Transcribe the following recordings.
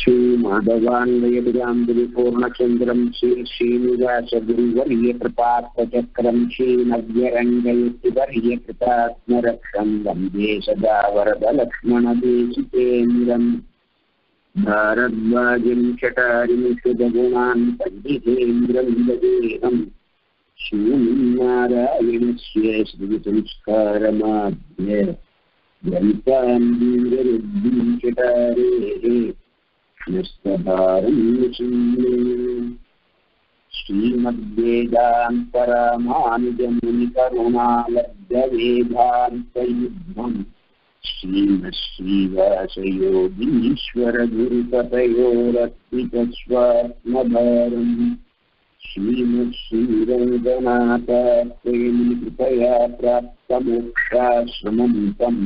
श्रीमाधवान्वयविराम्बुरिपूर्णचन्द्रम् श्री श्रीनिवासगुरुवर्यकृपात्मचक्रम् श्रीनव्यरङ्गयतिवर्यकृपात्मरक्षम् वन्दे सदा वरदलक्ष्मणदेशिकेन्द्रम् भारद्वाजम् चटारिम् शुभगुणान् पण्डितेन्द्रम् देहम् श्रीनारायणस्य श्रीसंस्कारमाद्य ग्रन्थान्दीररुद्धिम् चटारेः निस्तभारम् श्रीमद्वेदान्तरामानुजमुनिकरुणालब्धवेदान्तयुग्मम् श्रीमश्रीवासयोगीश्वरगुरुपतयोरर्पितस्वात्मभारम् श्रीमश्रीरङ्गनाथप्रेमिकृपया प्राप्तमोक्षाश्रमम् तम्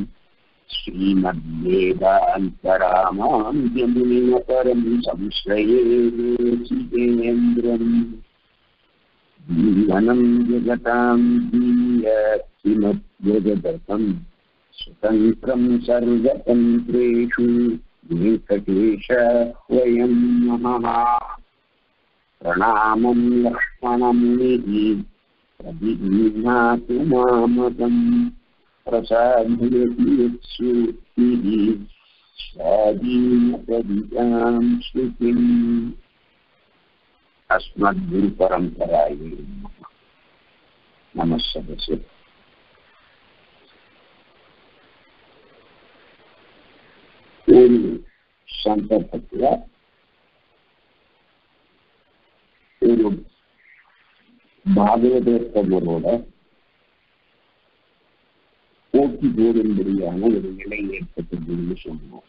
श्रीमद्वेदान्तरामानुजमुनिमपरम् संश्रये देशिकेन्द्रम् जीवनम् जगताम् दीयत्रिमद्यजगतम् स्वतन्त्रम् सर्वतन्त्रेषु वेङ्कटेश वयम् नमः प्रणामम् लक्ष्मणमुनिः प्रतिगृह्णातु मामकम् प्रसादयति यत्सूक्तिः स्वाधीनपदितां श्रुतिम् अस्मद्गुरुपरम्परायै नमः सदस्य ஒரு சந்தர்ப்பத்தில் ஒரு பாகவதோத்தமரோட போட்டி போடும்படியான ஒரு நிலை ஏற்பட்டதுன்னு சொன்னோம்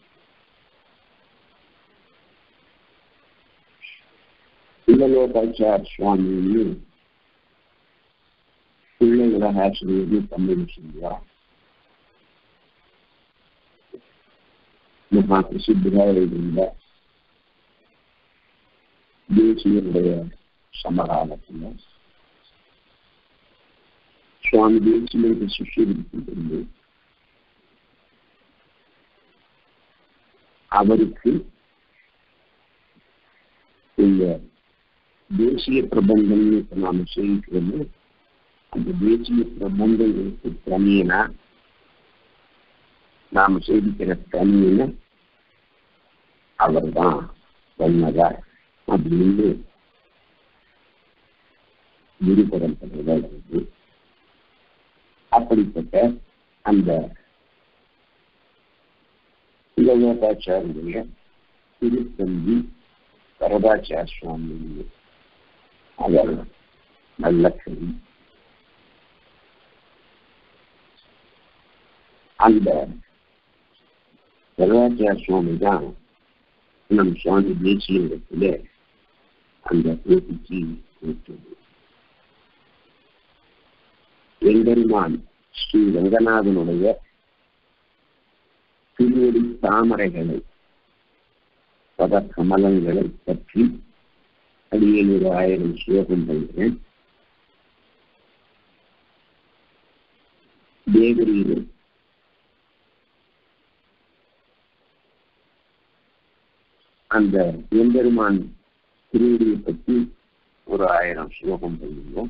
இளலோகாச்சார் சுவாமின்னு பிள்ளைகளை ஆசிரியர் தமிழ் சொல்லுவார் மகா பிரசித்தராக இருந்த தேசியனுடைய சமகாலத்தில் சுவாமி தேசியனுக்கு சிஷ்யருக்கு அவருக்கு இந்த தேசிய பிரபந்தம்னு இப்ப நாம செய்கிறது அந்த தேசிய பிரபந்தங்களுக்கு தனியனா நாம செய்திக்கிற தனியன அவர் தான் சொன்னதார் அப்படின்னு குரு பரம்பரை இருக்கு அப்படிப்பட்ட அந்த இளவோகாச்சாரிய திருத்தந்தி வரதாச்சார சுவாமி அவர் நல்ல கவி அந்த வரதாச்சார சுவாமி தான் நம் சுவாமி தேசியத்தில் அந்த போட்டிக்கு கொடுத்தது எம்பெருமான் ஸ்ரீ ரங்கநாதனுடைய திருவடி தாமரைகளை பத கமலங்களை பற்றி அடியேழு ஆயிரம் ஸ்லோகம் பண்ணுறேன் தேவரியில் அந்த எம்பெருமான் திருவடியை பற்றி ஒரு ஆயிரம் ஸ்லோகம் பண்ணிருந்தோம்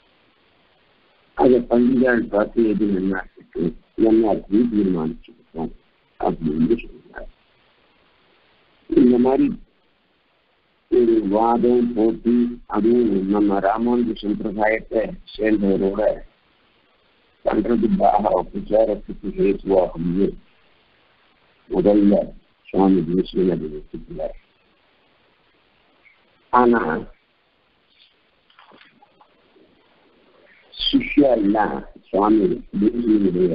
அதை பண்டிகாள் பார்த்து எது நல்லா இருக்கு நல்லா இருக்குன்னு தீர்மானிச்சுக்கிட்டோம் அப்படின்னு சொல்றார் இந்த மாதிரி ஒரு வாதம் போட்டி அதுவும் நம்ம ராமானுஜ சம்பிரதாயத்தை சேர்ந்தவரோட பண்றதுக்காக உபச்சாரத்துக்கு ஹேத்துவாகும்னு முதல்ல சுவாமி தேசியன் அதை வச்சுக்கிறார் ஆனா சிஷ்யா எல்லாம் சுவாமி தேசியனுடைய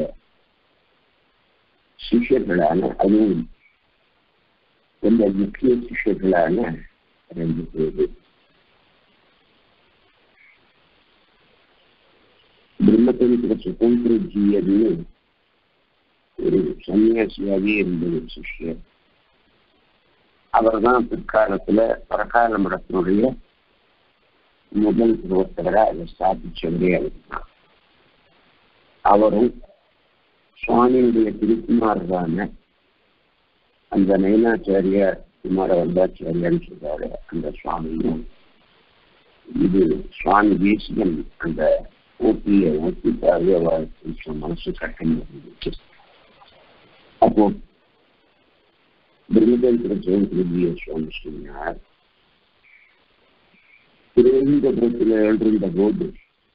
சிஷ்யர்களான அதுவும் ரொம்ப முக்கிய சிஷ்யர்களான ரெண்டு பேரு பிரம்மத்தனிக்கிற சுதந்திர ஜீயன்னு ஒரு சன்னியாசியாகவே இருந்த ஒரு சிஷ்யர் அவர் தான் பிற்காலத்துல பிரகார மடத்தினுடைய முதல் பிரவர்த்தகராக அதை ஸ்தாபிச்சவரே அவர் அவரும் சுவாமியுடைய திருக்குமாரரான அந்த நயனாச்சாரியார் குமார வந்தாச்சாரியான்னு சொல்றாரு அந்த சுவாமியும் இது சுவாமி தேசிகன் அந்த ஓட்டிய ஒத்திட்டாவே அவர் கொஞ்சம் மனசு கட்டணம் இருந்துச்சு அப்போ பிரம்மதந்திர ஜெயந்திரிய சுவாமி சொன்னார் திருவனந்தபுரத்தில் எழுந்த போது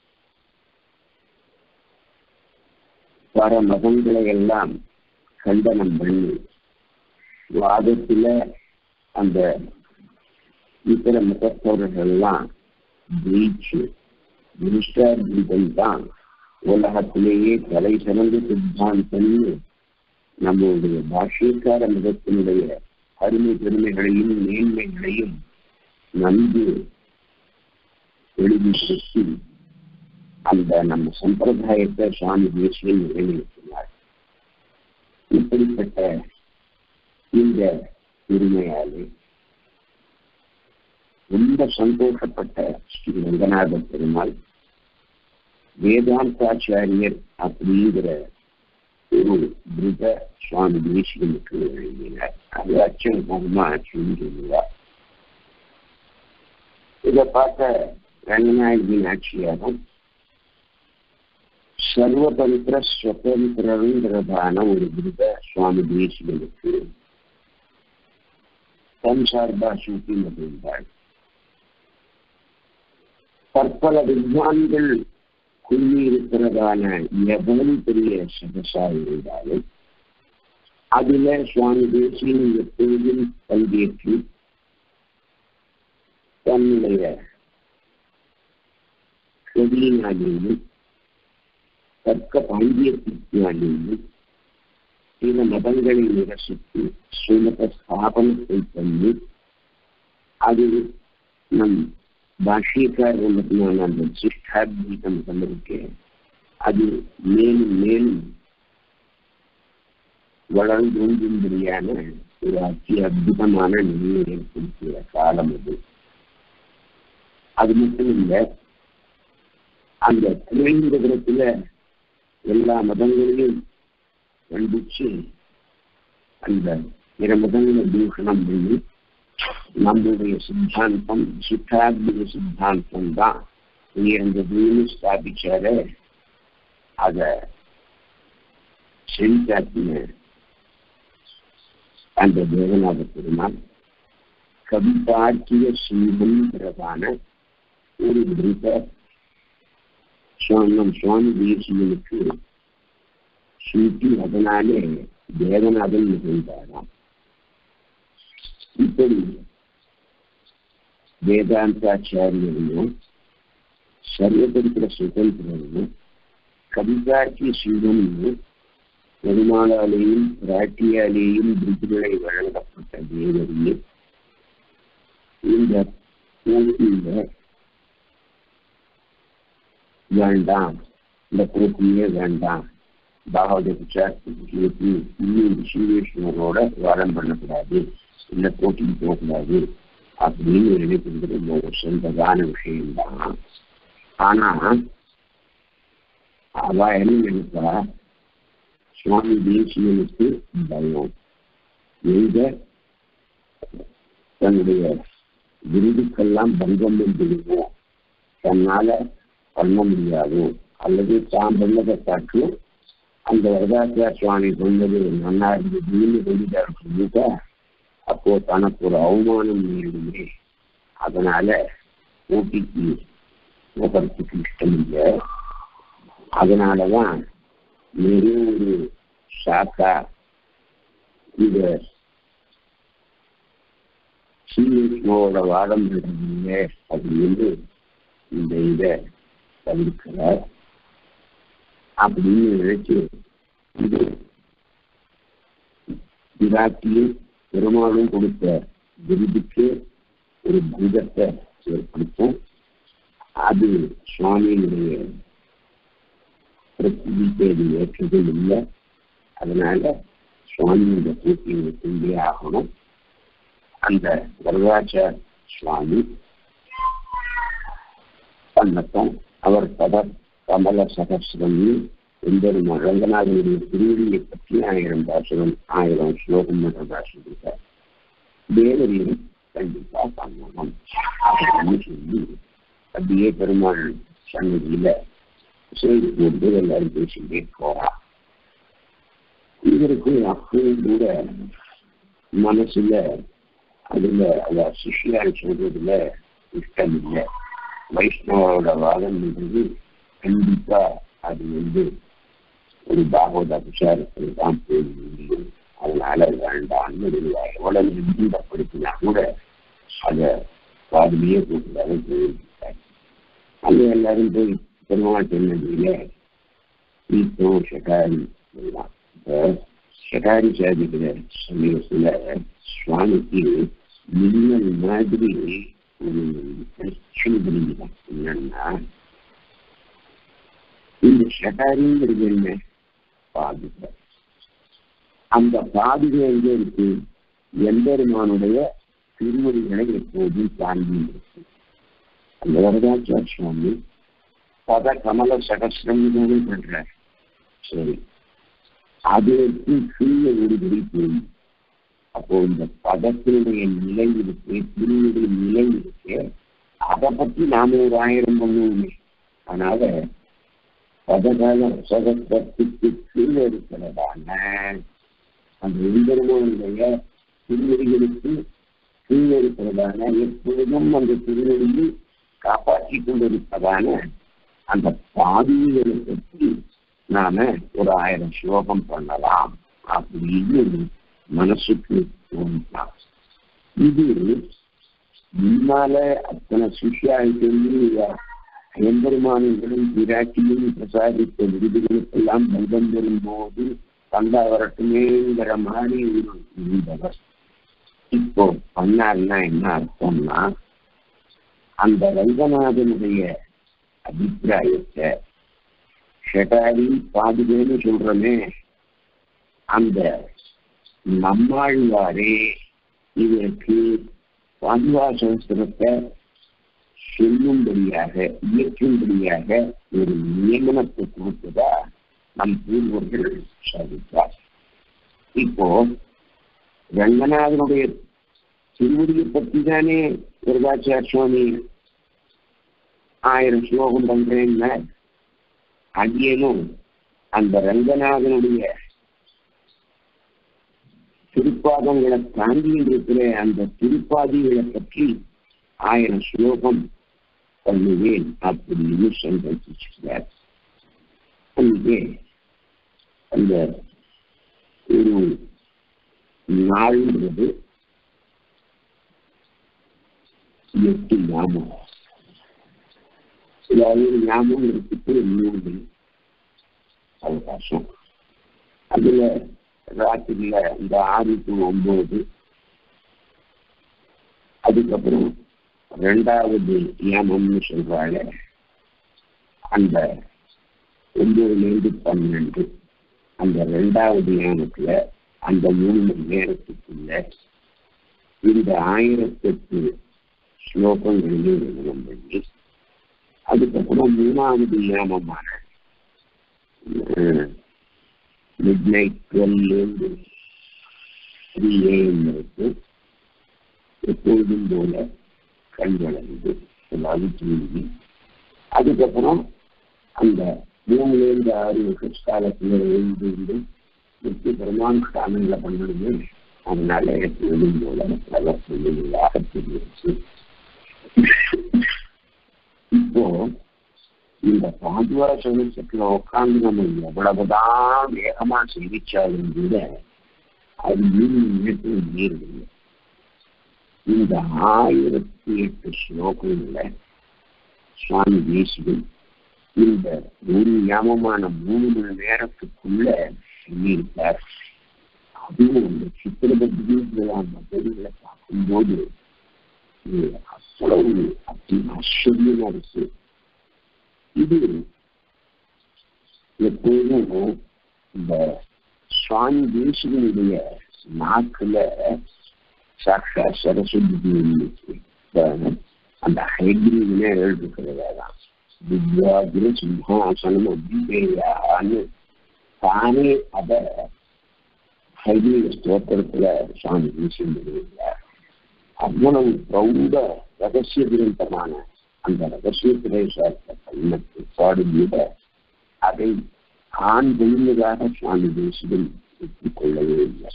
பல மதங்களை எல்லாம் கண்டனம் பண்ணி வாதத்துல அந்த இதர மதத்தவர்கள் எல்லாம் ஜெயிச்சு விருஷ்டாத்வீதம் தான் உலகத்திலேயே தலை சிறந்த சித்தாந்தம்னு நம்முடைய பாஷ்யக்கார மதத்தினுடைய அருமை பெருமைகளையும் மேன்மைகளையும் நன்கு எழுதிப்படுத்தி அந்த நம்ம சம்பிரதாயத்தை சுவாமி தேசியம் நிறைவேற்றினார் இப்படிப்பட்ட இந்த பெருமையாலே ரொம்ப சந்தோஷப்பட்ட ஸ்ரீ ரங்கநாத பெருமாள் வேதாந்தாச்சாரியர் அப்படிங்கிற ஒரு புத சுவாமி தேசிகனுக்கு எழுதினார் அது அச்சம் முகமா சொல்லுவார் இதை பார்த்த ரங்கநாயகி ஆட்சியாரும் சர்வதந்திர சுதந்திரங்கிறதான ஒரு விருத சுவாமி தேசிகனுக்கு தன் சார்பா சூட்டி மகிழ்ந்தாள் பற்பல வித்வான்கள் குள்ளி இருக்கிறதான எவ்வளவு பெரிய சதசா இருந்தாலும் அதுல சுவாமி தேசியன் எப்பொழுதும் பங்கேற்று தன்னுடைய கதியினாலேயும் தர்க்க பாண்டியத்தினாலேயும் சில மதங்களை நிரசித்து சுமத ஸ்தாபனத்தை பண்ணி அது நம் பாஷ்யக்காரர் மத்தியான அந்த சிஷ்டாத்வீதம் தந்திருக்கு அது மேலும் மேலும் வளர்ந்தோங்கும்படியான ஒரு அத்தி அற்புதமான நிலையை ஏற்படுத்திய காலம் அது அது மட்டும் இல்லை அந்த திருவேந்திரபுரத்துல எல்லா மதங்களையும் கண்டிச்சு அந்த பிற மதங்களை தூஷணம் பண்ணி நம்முடைய சித்தாந்தம் சித்தாத்மிக சித்தாந்தம் தான் உயர்ந்ததுன்னு ஸ்தாபிச்சாரு அத செழித்தாத்தின அந்த தேவநாத பெருமாள் கவிதாக்கிய சீமன்றதான ஒரு விருத நம் சுவாமி தேசியனுக்கு சூட்டி அதனாலே தேவநாதன் நிகழ்ந்தாராம் இப்படி வேதாந்தாச்சாரியனும் சர்வதந்திர சுதந்திரனும் கவிதாக்கிய சிவனும் பெருமாளாலேயும் பிராட்டியாலேயும் விருதுகளை வழங்கப்பட்ட தேவரியே இந்த போட்டியில வேண்டாம் இந்த போட்டியே வேண்டாம் பாகவத இன்னும் ஸ்ரீவேஷ்ணரோட வாரம் பண்ணக்கூடாது இந்த போட்டிக்கு போகக்கூடாது அப்படின்னு நினைக்கிறது ஒரு சொந்ததான விஷயம்தான் ஆனா அவ என்ன நினைப்பா சுவாமி தேசியனுக்கு பயம் எங்க தன்னுடைய விருதுக்கெல்லாம் பங்கம் வந்துடுவோம் தன்னால பண்ண முடியாது அல்லது தான் பண்ணதை காட்டிலும் அந்த வரதாச்சார சுவாமி சொன்னது நன்னா இருந்ததுன்னு சொல்லிட்டாரு சொல்லிட்டா அப்போ தனக்கு ஒரு அவமானம் நேரிடுமே அதனால போட்டிக்கு போகிறதுக்கு இஷ்டம் இல்லை அதனாலதான் நிறைய ஒரு சாக்கா இத ஸ்ரீகிருஷ்ணோட வாதம் இல்லை அப்படின்னு இந்த இதை தவிர்க்கிறார் அப்படின்னு நினைச்சு இது விராட்டியும் பெருமாளும் கொடுத்த விருதுக்கு ஒரு பூதத்தை ஏற்படுத்தும் அது சுவாமியினுடைய பிரதிநிதிக்கு அது ஏற்றது இல்லை அதனால சுவாமி இந்த போட்டியை செஞ்சே ஆகணும் அந்த வரதாச்சார சுவாமி பண்ணட்டும் அவர் பத கமல சகசிரம் எம்பெருமான் ரங்கநாதனுடைய திருவடியை பற்றி ஆயிரம் பாசனம் ஆயிரம் ஸ்லோகம் பண்றதா சொல்லிட்டார் தேவரையும் கண்டிப்பா பண்ணணும் அப்படின்னு சொல்லி அப்படியே பெருமாள் சன்னதியில செய்து கொண்டு எல்லாரும் பேசிட்டே போறா இவருக்கு அப்பவும் கூட மனசுல அதுல அத சிஷியால் சொல்றதுல இஷ்டம் இல்லை வைஷ்ணவோட வாதம்ன்றது கண்டிப்பா அது வந்து ஒரு பாகவத அபிஷாரத்தில் தான் போய் முடியும் அதனால வேண்டாம்னு எவ்வளவு நிர்பந்தப்படுத்தினா கூட அதை பாதிலேயே கூப்பிடாத போயிருக்காரு அங்க எல்லாரும் போய் பெருமாள் சொன்னதில தீர்த்தம் ஷகாரி எல்லாம் இப்போ ஷகாரி சாதிக்கிற சமயத்துல சுவாமிக்கு மின்னல் மாதிரி ஒரு பிரச்சனை புரிஞ்சுதான் என்னன்னா இந்த ஷகாரிங்கிறது என்ன பாதுகை அந்த பாதுகை எங்க இருக்கு எம்பெருமானுடைய திருமொழிகளை எப்போதும் தாண்டி இருக்கு அந்த வரதாச்சார் சுவாமி பத கமல சகசிரம் பண்றார் சரி அதற்கு கீழே ஒரு போய் அப்போ இந்த பதத்தினுடைய நிலை இருக்கு திருவுடைய நிலை இருக்கு அதை பத்தி நாம ஒரு ஆயிரம் பண்ணுவோமே அதனால பதகால சகத்திற்கு கீழே இருக்கிறதான அந்த எம்பெருமானுடைய திருவடிகளுக்கு கீழே இருக்கிறதான எப்பொழுதும் அந்த திருவடியை காப்பாற்றி கொண்டிருப்பதான அந்த பாதிகளை பற்றி நாம ஒரு ஆயிரம் ஸ்லோகம் பண்ணலாம் அப்படின்னு மனசுக்கு தோன்றான் இது முன்னால அத்தனை சிஷியாய் சொல்லி எம்பெருமானங்களும் பிராட்டியும் பிரசாதித்த விருதுகளுக்கெல்லாம் பந்தம் வரும்போது தந்தா வரட்டுமேங்கிற மாதிரி ஒரு இருந்தவர் இப்போ பண்ணாருன்னா என்ன அர்த்தம்னா அந்த ரங்கநாதனுடைய அபிப்பிராயத்தை ஷெட்டாரி பாதுகேன்னு சொல்றமே அந்த நம்மாழ்வாரே இதற்கு பாதுகா சகஸ்திரத்தை சொல்லும்படியாக இயக்கும்படியாக ஒரு நியமனத்தை கொடுத்ததா நம் பூர்வர்கள் சாதித்தார் இப்போ ரங்கநாதனுடைய திருவடியை பற்றி தானே விருதாச்சார் சுவாமி ஆயிரம் ஸ்லோகம் பண்றேன்னா அங்கேயும் அந்த ரங்கநாதனுடைய திருப்பாதங்களை தாண்டி இருக்கிற அந்த திருப்பாதிகளை பற்றி ஆயிரம் ஸ்லோகம் பண்ணுவேன் அப்படின்னு சங்கல்பிச்சுக்கிறார் அங்கே அந்த ஒரு நாள்ன்றது எட்டு ஞாபகம் அதாவது ஞாபகம் இருக்கிறதுக்கு மூணு அவகாசம் அதுல ராத்திரியில இந்த ஆறு டு ஒன்பது அதுக்கப்புறம் ரெண்டாவது ஏமம்னு சொல்றாங்க அந்த ஒன்பதுல இருந்து பன்னெண்டு அந்த ரெண்டாவது ஏமத்துல அந்த மூணு மணி நேரத்துக்குள்ள இந்த ஆயிரத்தெட்டு ஸ்லோகங்களையும் எழுதம் பண்ணி அதுக்கப்புறம் மூணாவது ஏமமான மிட் நைட் டுவெல்லேருந்து த்ரீ ஏஎம் வரைக்கும் எப்பொழுதும் போல கண் வளர்ந்து அதாவது தூங்கி அதுக்கப்புறம் அந்த மூணுலேருந்து ஆறு வருஷ காலத்தில் எழுந்து வெற்றி பிரமானுஷ்டானங்களை பண்ணணுமே அதனால எப்பொழுதும் போல பிரவர்த்தனைகளாக தெரிவிச்சு இப்போ இந்த பாதுவா சமயத்துல உட்காந்து நம்ம எவ்வளவுதான் வேகமா சிகிச்சாலும் கூட அது மீன் நேற்று நேரில்லை இந்த ஆயிரத்தி எட்டு ஸ்லோகங்கள்ல சுவாமி தேசிகன் இந்த ஒரு யமமான மூணு மணி நேரத்துக்குள்ள சொல்லியிருக்கார் அதுவும் இந்த சித்திரபதிகள் அந்த பெருகளை பார்க்கும்போது அவ்வளவு அப்படி ஆச்சரியமா இருக்கு இது எப்போதும் இந்த சுவாமி தேசிகனுடைய நாக்குல சாட்சா சரஸ்வதி அந்த ஹைகிரீவினே எழுதுக்கிறதா திவ்யாகிர சிம்ஹாசனம் அபிபேயான்னு தானே அத ஹைகிரீவ ஸ்தோத்திரத்துல சுவாமி தேசியம் அவ்வளவு பிரௌட ரகசிய கிரந்தமான அந்த ரகசிய பிரதேசத்தை கண்ணத்தை பாடுகிற அதை ஆண் விழுந்ததாக சுவாமி தேசிகன் ஒப்புக்கொள்ளவே இல்லை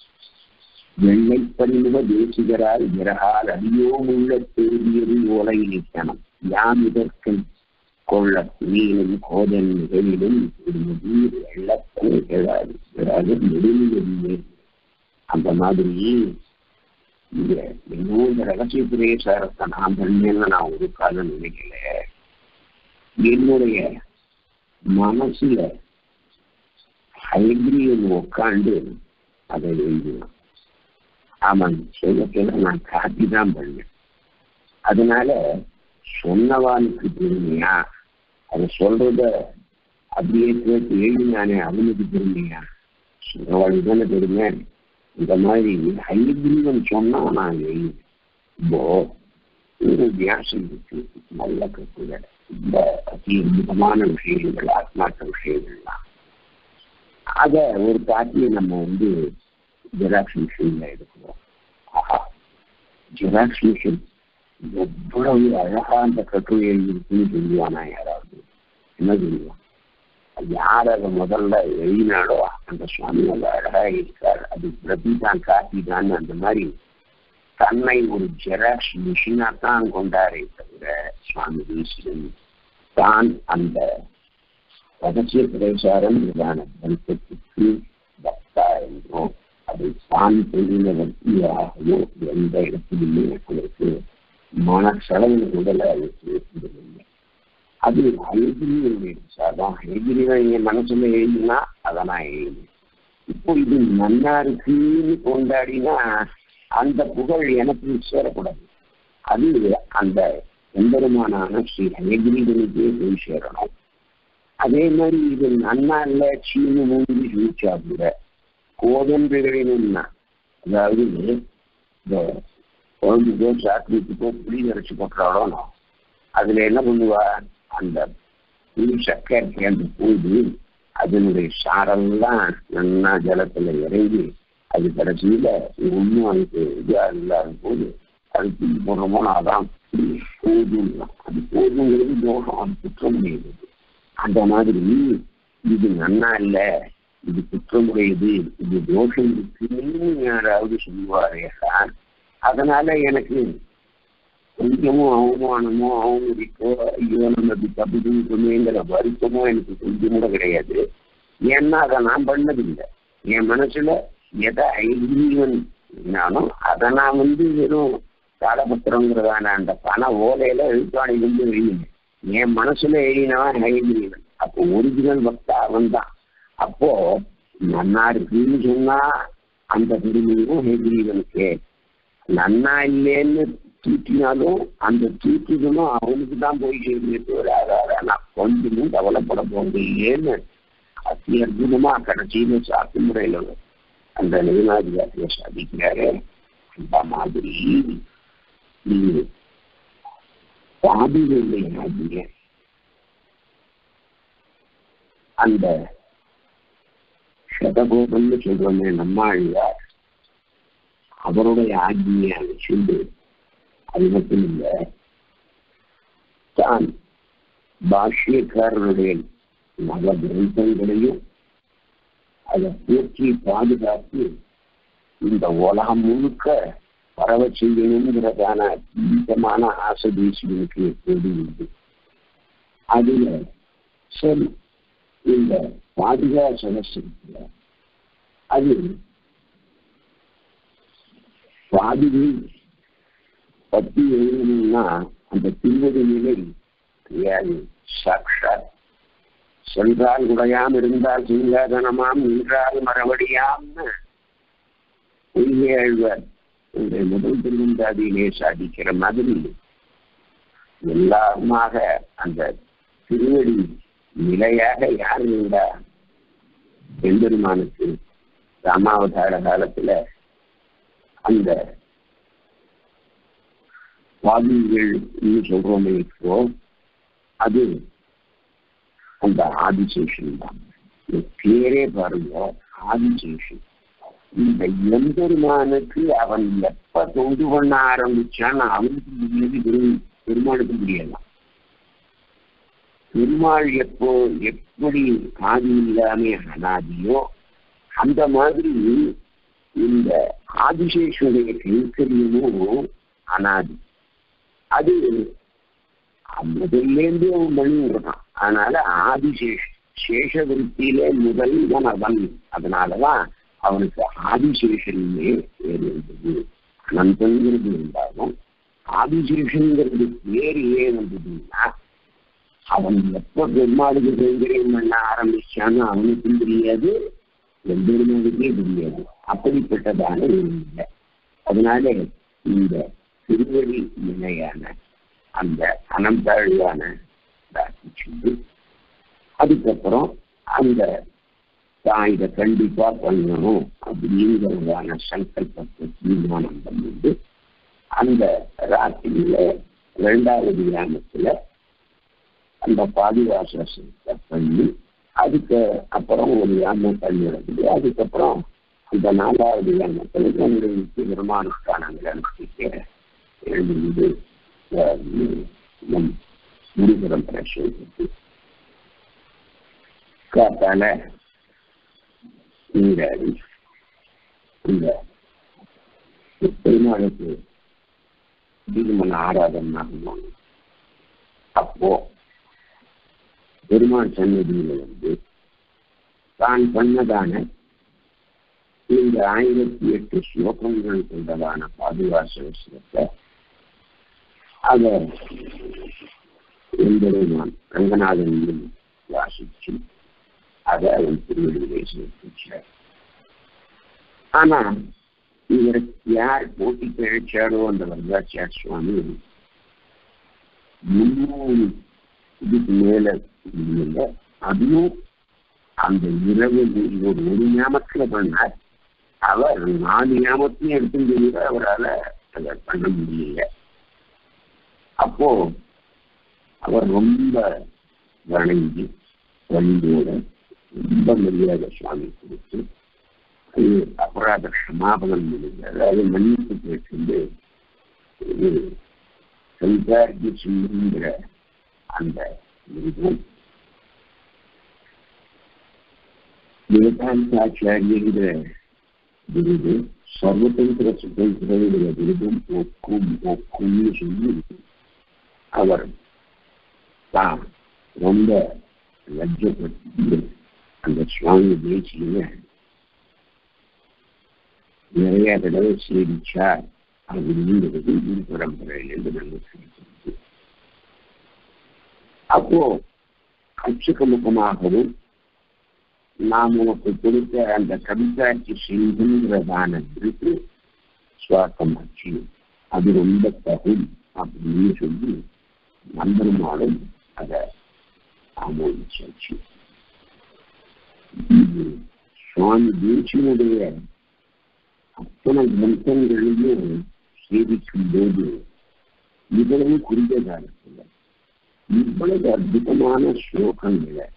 வெள்ளை பணிமுக தேசிகரால் விரகால் அடியோமுள்ள தேடியது ஓலை நித்தனம் யாம் இதற்கு கொள்ள துணியிலும் கோதன் நிகழிலும் ஒரு முதிர் வெள்ளத்தனை கேளாது பிறகு நெடுமையே அந்த மாதிரி இங்க இன்னும் இந்த ரகசிய பிரேசாரத்தை நான் பண்ணேன்னு நான் ஒரு காலம் நினைக்கல என்னுடைய மனசுல ஹைகிரியன் உட்காந்து அதை எழுதினான் ஆமாம் சொல்ல நான் காட்டி தான் பண்ணேன் அதனால சொன்னவானுக்கு பெருமையா அதை சொல்றத அப்படியே கேட்டு எழுதினானே அவனுக்கு பெருமையா சொன்னவாளுக்கு தானே பெருமை இந்த மாதிரி ஹைகிரீவன் சொன்னா நான் எழுதினேன் இப்போ ஒரு வியாசம் இருக்கு நல்ல கட்டுரை ரொம்ப அதி அற்புதமான விஷயங்கள் ஆத்மார்த்த விஷயங்கள்லாம் அத ஒரு காட்டியை நம்ம வந்து ஜெராக்ஸ் மிஷின்ல எடுக்கிறோம் ஆஹா ஜெராக்ஸ் மிஷின் எவ்வளவு அழகா அந்த கட்டுரை இருக்குன்னு சொல்லுவானா யாராவது என்ன சொல்லுவான் யார் அதை முதல்ல எழுதினாலோ அந்த சுவாமி அது அழகா இருக்கார் அது பிரதி தான் காட்டி தான் அந்த மாதிரி தன்னை ஒரு ஜெராக்ஸ் மிஷினா தான் கொண்டாரே தவிர சுவாமி தேசிகன் தான் அந்த ரகசிய பிரச்சாரம் இதான கிரந்தத்துக்கு பக்தா என்றோ அதை தான் தெரிந்த வட்டியாகவோ எந்த இடத்திலுமே அதற்கு மனசளவு உடலை அதற்கு ஏற்படுவதில்லை அது ஹைகிரியுடைய சாதான் ஹைகிரியை என் மனசுல எழுதினா அதை நான் எழுதினேன் இப்போ இது நன்னா இருக்குன்னு கொண்டாடினா அந்த புகழ் எனக்கு சேரக்கூடாது அது அந்த எம்பெருமானான ஸ்ரீ ஹயகிரிகளுக்கே போய் சேரணும் அதே மாதிரி இது நன்னா இல்ல சீனு மூஞ்சி சுழிச்சா கூட கோதன்றுகளினும்னா அதாவது இந்த குழம்புக்கோ சாக்லேட்டுக்கோ புளி அரைச்சு போட்டுறாலும் அதுல என்ன பண்ணுவா அந்த புளி சக்கரை அந்த பூண்டு அதனுடைய சாரெல்லாம் நல்லா ஜலத்துல இறங்கி அது கடைசியில ஒன்றும் அதுக்கு இதா இல்லாத போது அது தூக்கி போடுறோமோ அதான் போதும் அது போதுங்கிறது தோஷம் அது குற்றம் செய்யுது அந்த மாதிரி இது நன்னா இல்ல இது குற்றமுடையது இது தோஷம் இருக்குன்னு யாராவது சொல்லுவாரே அதனால எனக்கு கொஞ்சமும் அவமானமோ அவமதிப்போ ஐயோ நம்ம இப்படி தப்பு செஞ்சோமேங்கிற வருத்தமோ எனக்கு கொஞ்சம் கூட கிடையாது ஏன்னா அதை நான் பண்ணதில்லை என் மனசுல எதை ஐதீவன்னாலும் அதை நான் வந்து வெறும் தாளபத்திரங்கிறதான அந்த பண ஓலையில எழுத்தாணி வந்து எழுதினேன் என் மனசுல எழுதினவன் ஹைகிரீவன் அப்போ ஒரிஜினல் பக்தா அவன் தான் அப்போ நன்னா இருக்குன்னு சொன்னா அந்த பெருமையும் ஹைகிரீவனுக்கே நன்னா இல்லைன்னு தூக்கினாலும் அந்த தூக்கிதனும் அவனுக்கு தான் போய் சேருமே தவிர அதாவது நான் கொஞ்சமும் கவலைப்பட போகிறேன்னு அத்தி அற்புதமா கடைசியில சாத்து முறையில அந்த நிர்மாதிகாரியை சாதிக்கிறாரு அந்த மாதிரி நீங்க பாதிகளை ஆகிய அந்த சதகோபம்னு சொல்றோமே நம்மாழ்வார் அவருடைய ஆஜ்ஞையை அழைச்சிட்டு அது மட்டும் இல்லை தான் பாஷ்யக்காரருடைய நவ கிரந்தங்களையும் அதை போற்றி பாதுகாத்து இந்த உலகம் முழுக்க பரவ செய்யணுங்கிறதான தீவிரமான ஆசை தேசியனுக்கு எப்போது உண்டு அதுல சரி இந்த பாதுகா சதஸ் அது பாதுகை பத்தி எழுதணும்னா அந்த திருவடி நிலை கிடையாது சாட்சாத் சென்றால் உடையாம் இருந்தால் சிங்காதனமாம் நின்றால் மறுபடியாம்னு பொய்யாழ்வார் இந்த முதல் திருவந்தாதியிலே சாதிக்கிற மாதிரி எல்லாருமாக அந்த திருவடி நிலையாக யார் இருந்தா எம்பெருமானுக்கு ராமாவதார காலத்துல அந்த சுவாமிகள் சொல்றோமே இப்போ அது அந்த ஆதிசேஷன் தான் பேரே பாருங்க ஆதிசேஷன் இந்த எம்பெருமானுக்கு அவன் எப்ப தொண்டு பண்ண ஆரம்பிச்சான்னு அவனுக்கு முடியாது பெரும் பெருமாளுக்கு முடியலாம் பெருமாள் எப்போ எப்படி ஆதி இல்லாம அனாதியோ அந்த மாதிரி இந்த ஆதிசேஷனுடைய கைங்கரியமும் அனாதி அது முதல்லேருந்து அவன் பண்ணி விடுறான் அதனால ஆதிசேஷ சேஷ விருத்தியிலே முதல்வன் அவன் அதனாலதான் அவனுக்கு ஆதிசேஷனே பேர் இருந்தது அனந்தங்கிறது இருந்தாலும் ஆதிசேஷனுங்கிறது பேர் ஏன் வந்ததுன்னா அவன் எப்ப பெருமாளுக்கு கைங்கரியம் பண்ண ஆரம்பிச்சான்னு அவனுக்கும் தெரியாது எம்பெருமாளுக்கே தெரியாது அப்படிப்பட்டதான இல்லை அதனால இந்த திருவடி நிலையான அந்த அனந்தாழ்வான சொல்லி அதுக்கப்புறம் அந்த தான் இதை கண்டிப்பா பண்ணணும் அப்படிங்கிறதான சங்கல்பத்தை தீர்மானம் பண்ணிட்டு அந்த ராத்திரியில ரெண்டாவது கிராமத்துல அந்த பாதிவாசத்தை பண்ணி அதுக்கு அப்புறம் ஒரு யாமம் பண்ணி எடுக்குது அதுக்கப்புறம் அந்த நாலாவது யாமத்துல உங்களுக்கு நிர்மாணஸ்தானங்களை அனுப்பிக்க எழுந்து நம் முருகரம் பிரசேஷத்துக்கு காத்தால இந்த இந்த பெருமாளுக்கு தீர்மன ஆராதனை ஆகணும் அப்போ பெருமாள் சன்னதியில வந்து தான் பண்ணதான இந்த ஆயிரத்தி எட்டு ஸ்லோகங்கள் கொண்டதான பாதுகாசத்தை அத எம்பெருமான் ரங்கநாதன் வாசிச்சு அதை அவன் திருவள்ளுவரை சேர்த்துச்சார் ஆனா இவர் யார் போட்டி கழிச்சாரோ அந்த வரதாச்சார் சுவாமி முன்னூறு இதுக்கு மேல இல்லை அதுவும் அந்த இரவு ஒரு ஒரு ஞாபகத்துல பண்ணார் அவர் நாலு ஞாபகத்தையும் எடுத்துட்டு அவரால் அதை பண்ண முடியல அப்போ அவர் ரொம்ப வணங்கி வண்டியோட ரொம்ப மரியாதை சுவாமி கொடுத்து அது அபராத சமாபனம் முடிஞ்சது அது மன்னிப்பு கேட்டு இது சந்தார்ஜி சிங்கிற அந்த மிருகம் வேதாந்தாச்சாரியங்கிற விருது சர்வதந்திர சுதந்திரங்கிற விருதும் ஒக்கும் ஒக்கும்னு சொல்லி அவர் தான் ரொம்ப லஜ்ஜப்பட்டு அந்த சுவாமி தேசியில நிறைய தடவை சேவிச்சார் அப்படிங்கிறது குரு பரம்பரையிலிருந்து நமக்கு கிடைக்கிறது அப்போ அச்சுக்க முகமாகவும் நாம் உனக்கு கொடுத்த அந்த கவிதாட்சி செய்துங்கிறதான விருது சுவாசமாச்சு அது ரொம்ப தகும் அப்படின்னு சொல்லி நம்பருமாலும் அதை ஆமோதிச்சாச்சு சுவாமி தேசியனுடைய அத்தனை கிரந்தங்களையும் சேவிக்கும் போது இவ்வளவு குறுகிய காலத்துல இவ்வளவு அற்புதமான ஸ்லோகங்களை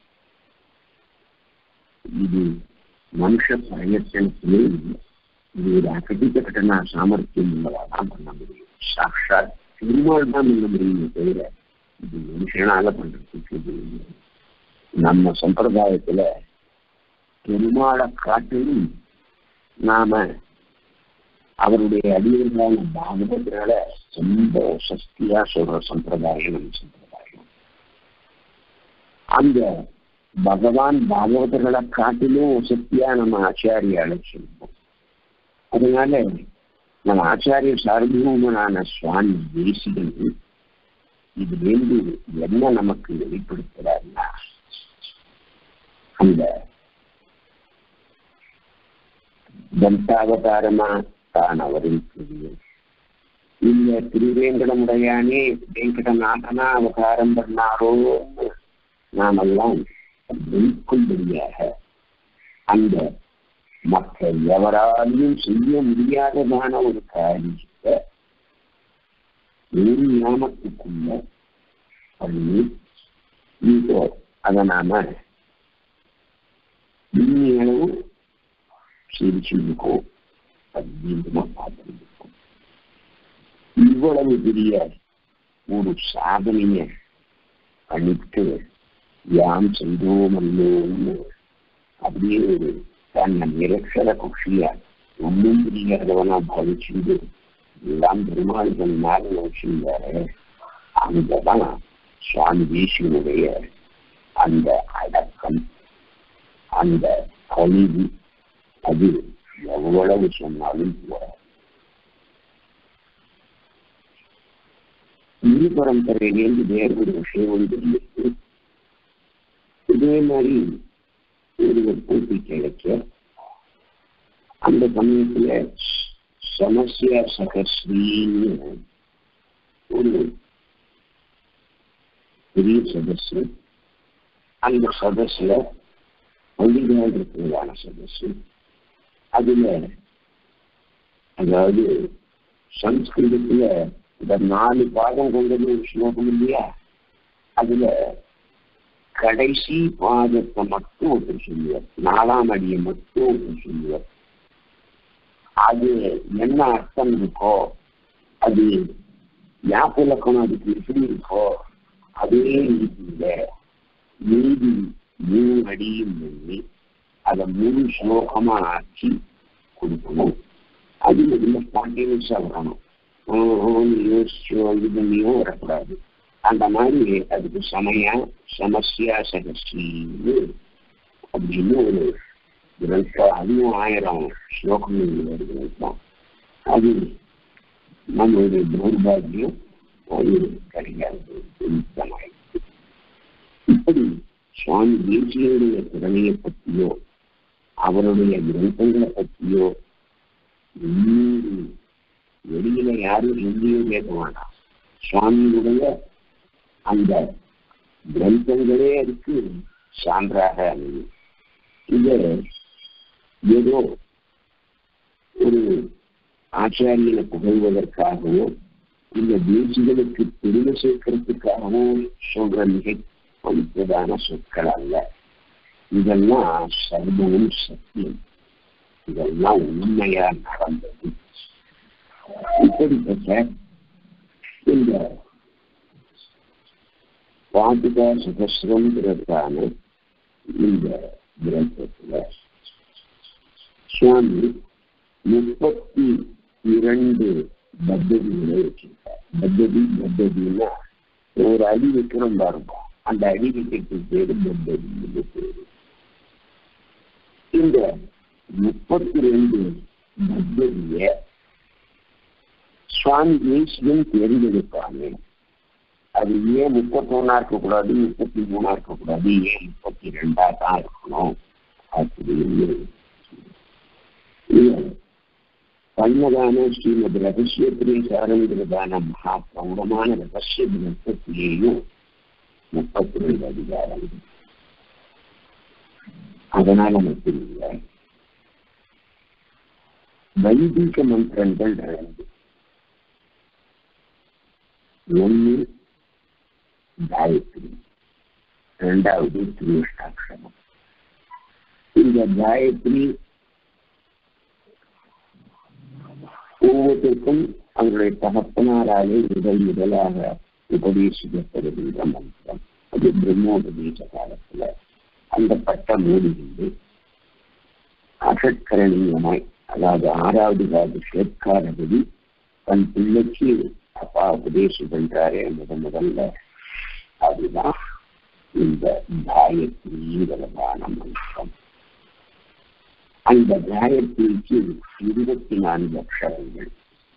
இது மனுஷ பிரயத்தனத்திலே இல்லை இது ஒரு அகதிக்க கட்டண சாமர்த்தியம் உள்ளதான் பண்ண முடியும் சாட்சாத் பெருமாள் தான் பண்ண முடியுமே தவிர இது மனுஷனால பண்றதுக்கு இது நம்ம சம்பிரதாயத்துல பெருமாளை காட்டிலும் நாம அவருடைய அடியர்களான பாகவதனால ரொம்ப சக்தியா சொல்ற சம்பிரதாயம் நம்ம சம்பிரதாயம் அந்த பகவான் பாகவதர்களை காட்டிலும் சக்தியா நம்ம ஆச்சாரியால சொல்லுவோம் அதனால நம்ம ஆச்சாரிய சார்பூமனான சுவாமி தேசிகன் இதுலேருந்து என்ன நமக்கு வெளிப்படுத்துறாருன்னா அந்த தந்தாவதாரமா தான் அவருக்கு இந்த திருவேங்கடமுடையானே வெங்கடநாதனா அவதாரம் பண்ணாரோன்னு நாமெல்லாம் வெளிக்கொள்படியாக அந்த மற்ற எவராலையும் செய்ய முடியாததான ஒரு காரியத்தை ஒரு ஞாபகத்துக்குள்ள பண்ணி இப்போ அதை நாம இனியளவு சிரிச்சிருக்கோம் அப்படின்னு பார்த்துருக்கோம் இவ்வளவு பெரிய ஒரு சாதனைய பண்ணிட்டு யாம் செய்தோம் அல்லோன்னு அப்படியே ஒரு தன்னை நிரக்ஷர குஷியா ஒன்றும் தெரியாதவனா பாவிச்சுட்டு எல்லாம் பெருமாள்கள் மேல வச்சிருந்தாரு அங்கதான் சுவாமி தேசியனுடைய அந்த அடக்கம் அந்த கல்வி அது எவ்வளவு சொன்னாலும் போறாது இரு பரம்பரையிலேருந்து வேற ஒரு விஷயம் வந்து இருக்கு இதே மாதிரி ஒருவர் போட்டி கிடைக்க அந்த சமயத்துல சமஸ்யா சகஸ்ரீன்னு ஒரு பெரிய சதஸ் அந்த சதஸ்ல பள்ளிகாலத்திற்கான சதஸ் அதுல அதாவது சம்ஸ்கிருதத்துல இந்த நாலு பாதம் கொண்டது ஒரு ஸ்லோகம் இல்லையா அதுல கடைசி பாதத்தை மட்டும் ஒருத்தர் சொல்லுவார் நாலாம் அடியை மட்டும் ஒருத்தர் சொல்லுவார் அது என்ன அர்த்தம் இருக்கோ அது ஞாபகம் அதுக்கு எப்படி இருக்கோ அதே ரீதியில மீதி மூணு அடியும் பண்ணி அதை முழு ஸ்லோகமா ஆக்கி கொடுக்கணும் அது முதல்ல ஸ்பான்டேனியஸா வரணும் யோசிச்சோ இது பண்ணியோ வரக்கூடாது அந்த மாதிரி அதுக்கு சமயா சமஸ்யா சகஸ்ரீன்னு அப்படின்னு ஒரு கிரந்தம் அதுவும் ஆயிரம் ஸ்லோகங்கள் ஒரு கிரந்தம் அது நம்மளுடைய தௌர்பாகியம் அது கிடையாது நிமித்தமாயிருக்கு இப்படி சுவாமி தேசியனுடைய திறமையை பற்றியோ அவருடைய கிரந்தங்களை பற்றியோ வெளியில யாரும் எங்கேயும் கேட்க வேண்டாம் சுவாமியுடைய அந்த கிரந்தங்களே அதுக்கு சான்றாக அமையும் இது ஏதோ ஒரு ஆச்சாரியனை புகழ்வதற்காகவோ இந்த தேசிகளுக்கு பெருமை சேர்க்கறதுக்காகவோ சொல்ற மிக பவித்ததான சொற்கள் அல்ல இதெல்லாம் சர்வமும் சத்தியம் இதெல்லாம் உண்மையா நடந்தது இப்படிப்பட்ட இந்த பாதுகா சுகஸ்ரங்கிறதான இந்த கிரந்தத்துல சுவாமி முப்பத்தி இரண்டு பத்ததிகளை வச்சிருக்கார் பத்ததி பத்ததினா ஒரு அடி வைக்கணும் பாருங்க அந்த அடி வைக்கிறதுக்கு பேரு பத்ததி பேரு இந்த முப்பத்தி ரெண்டு பத்ததிய சுவாமி தேசியம் தேர்ந்தெடுப்பாங்க அது ஏன் முப்பத்தொன்னா இருக்கக்கூடாது முப்பத்தி மூணா இருக்கக்கூடாது ஏன் முப்பத்தி ரெண்டா தான் இருக்கணும் அப்படின்னு பன்மதான ஸ்ரீமத் ரகசியத்திலே சாரங்கிறதான மகா பிரௌடமான ரகசிய கிரந்தத்திலேயும் முப்பத்தி ரெண்டு அதிகாரம் அதனால மட்டும் இல்லை வைதிக மந்திரங்கள் ரெண்டு ஒன்று காயத்ரி ரெண்டாவது திருஷ்டாட்சரம் இந்த காயத்ரி ஒவ்வொருத்தருக்கும் அவருடைய தகப்பனாராலே முதல் முதலாக உபதேசிக்கப்படுகின்ற மந்திரம் அது பிரம்மோபதேச காலத்துல அந்த பட்டம் மூடியிருந்து அசட்கரணியமாய் அதாவது ஆறாவது கால ஷேட்காரபதி தன் பிள்ளைக்கு அப்பா உபதேசம் பண்றாரே முத முதல்ல அதுதான் இந்த காயத்ரிங்கிறதான மந்திரம் அந்த காயத்ரிக்கு இருபத்தி நான்கு அக்ஷரங்கள்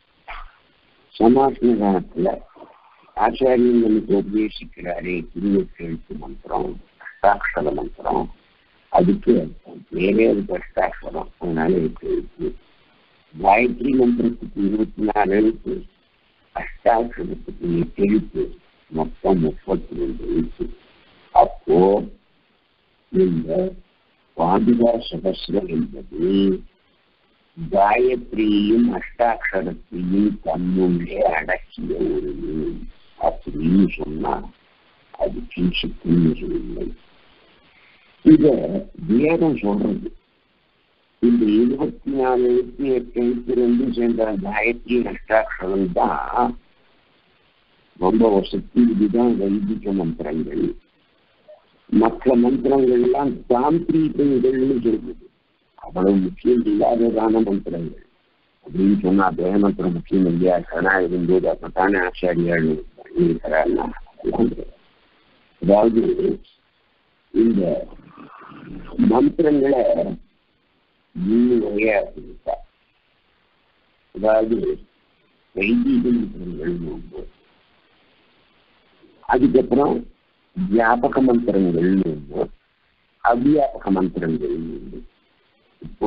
சமாசன காலத்துல ஆச்சாரியங்களுக்கு உபதேசிக்கிறாரே திருவெழுத்து மந்திரம் அஷ்டாட்சர மந்திரம் அதுக்கு வேறே ஒரு அஷ்டாட்சரம் அதனால இருக்கு காயத்ரி மந்திரத்துக்கு இருபத்தி நாலு எழுத்து அஷ்டாட்சரத்துக்கு எட்டு எழுத்து மொத்தம் முப்பத்தி ரெண்டு எழுத்து அப்போ இந்த பாதுகா சகசிரம் என்பது காயத்ரியும் அஷ்டாட்சரத்தையும் தன்னுள்ளே அடக்கிய ஒரு நூல் அப்படின்னு சொன்னா அது கிஞ்சித்துன்னு இல்லை இத வேதம் சொல்றது இந்த இருபத்தி நாலு எழுபத்தி எட்டு எழுபத்தி ரெண்டு சேர்ந்த காயத்ரி அஷ்டாட்சரம் தான் ரொம்ப ஒரு சக்தி இதுதான் வைதிக மந்திரங்கள் மற்ற மந்திரங்கள்லாம் தாந்திரீகங்கள்னு சொல்லுது அவ்வளவு முக்கியம் இல்லாததான மந்திரங்கள் அப்படின்னு சொன்னா தேவ மந்திரம் முக்கியம் இல்லையா சரணா இருந்தது அப்பத்தானே ஆச்சாரியால் இருக்கிறாருன்னா அதாவது இந்த மந்திரங்களை மூணு வகையா இருக்கா அதாவது வைதீக மந்திரங்கள் ஒன்று அதுக்கப்புறம் வியாபக மந்திரங்கள் ஒன்று அவ்வியாபக மந்திரங்கள் ஒன்று இப்போ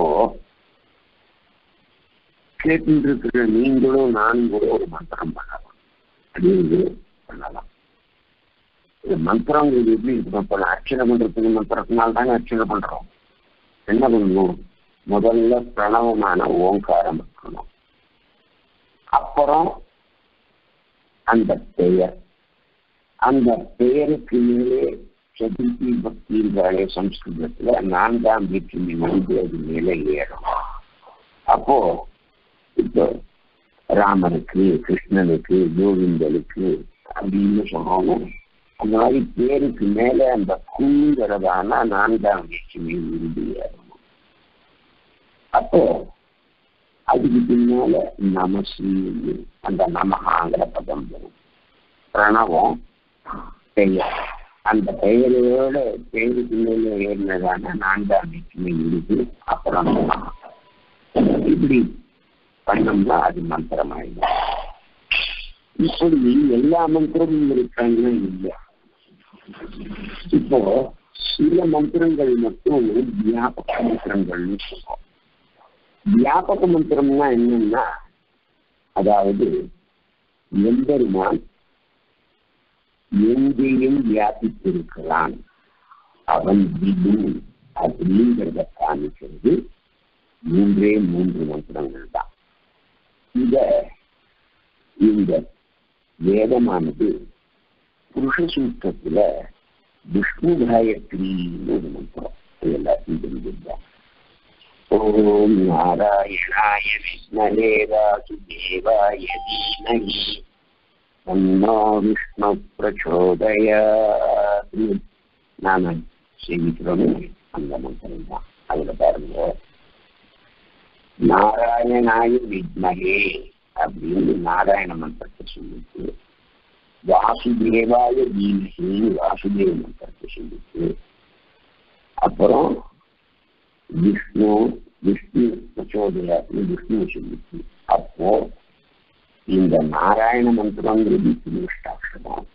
கேட்டு இருக்கிற நீங்களும் நானும் கூட ஒரு மந்திரம் பண்ணலாம் அப்படின்னு பண்ணலாம் இந்த மந்திரங்கள் எப்படி இருக்கணும் இப்போ அர்ச்சனை பண்றதுக்கு மந்திரத்தினால தானே அர்ச்சனை பண்றோம் என்ன பண்ணணும் முதல்ல பிரணவமான ஓங்காரம் இருக்கணும் அப்புறம் அந்த பெயர் அந்த பெயருக்கு மேலே சதுர்த்தி பக்திங்கிறாலே சம்ஸ்கிருதத்துல நான்காம் வீட்டில் வந்து அது மேலே ஏறும் அப்போ இப்போ ராமனுக்கு கிருஷ்ணனுக்கு கோவிந்தனுக்கு அப்படின்னு சொல்றோம் அந்த மாதிரி பேருக்கு மேல அந்த கூங்கிறதான நான்காம் வீச்சுமை இருந்து ஏறணும் அப்போ அதுக்கு பின்னால நமசி அந்த நமகாங்கிற பதம் வரும் பிரணவம் பெயர் அந்த பெயரோட பெயருக்கு மேல ஏறினதான நான்காம் வீச்சுமை இருக்கு அப்புறம் இப்படி பண்ணோம்னா அது மந்திரம் ஆயிடும் இப்படி எல்லா மந்திரமும் இருக்காங்கன்னா இல்லை இப்போ சில மந்திரங்கள் மட்டும் வியாபக மந்திரங்கள்னு சொல்றோம் வியாபக மந்திரம்னா என்னன்னா அதாவது எம்பெருமான் எங்கேயும் வியாபித்திருக்கிறான் அவன் விபு அப்படிங்கிறத காமிக்கிறது மூன்றே மூன்று மந்திரங்கள் தான் இத இந்த வேதமானது புருஷ சூத்திரத்துல விஷ்ணு காயத்ரின்னு ஒரு மந்திரம் எல்லாத்தையும் தெரிஞ்சிருந்தா ஓம் நாராயணாய விஷ்ணவே வாசுதேவாய தீமகி தன்னோ விஷ்ணு பிரச்சோதயாத் நாம சேமிக்கிறோமே அந்த மந்திரம் தான் அதுல பாருங்க நாராயணாய வித்மகே அப்படின்னு நாராயண மந்திரத்தை சொல்லிட்டு வாசுதேவாய தீமகி வாசுதேவ மந்திரத்தை சொல்லிட்டு அப்புறம் விஷ்ணு விஷ்ணு பிரச்சோதயாத்னு விஷ்ணு சொல்லிட்டு அப்போ இந்த நாராயண மந்திரங்கிறது திருஷ்டாட்சரம்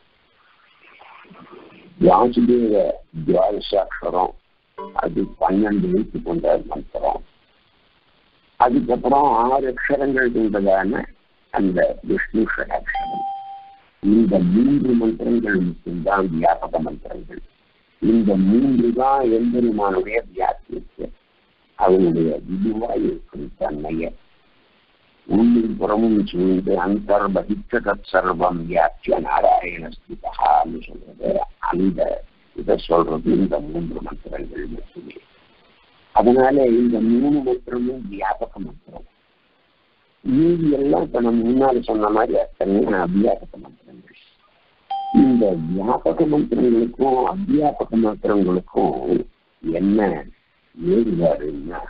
வாசுதேவ துவாதசாட்சரம் அது பன்னெண்டு எழுத்து கொண்ட மந்திரம் அதுக்கப்புறம் ஆறு அக்ஷரங்கள் கொண்டதான அந்த விஷ்ணு ஷடாட்சரம் இந்த மூன்று மந்திரங்கள் மட்டும்தான் வியாபக மந்திரங்கள் இந்த மூன்று தான் எம்பெருமானுடைய வியாபியத்தை அவனுடைய விதுவாய் இருக்கும் தன்மைய உள்ளும் புறமும் சூழ்ந்து அந்தர்பகித்த தத் சர்வம் வியாபிய நாராயண ஸ்திதான்னு சொல்றது அந்த இதை சொல்றது இந்த மூன்று மந்திரங்கள் மட்டுமே அதனால இந்த மூணு மந்திரமும் வியாபக மந்திரம் மீதி எல்லாம் இப்ப நம்ம முன்னாடி சொன்ன மாதிரி அத்தனை அவ்வியாபக மந்திரங்கள் இந்த வியாபக மந்திரங்களுக்கும் அவ்வியாபக மந்திரங்களுக்கும் என்ன வேறுபாடுன்னா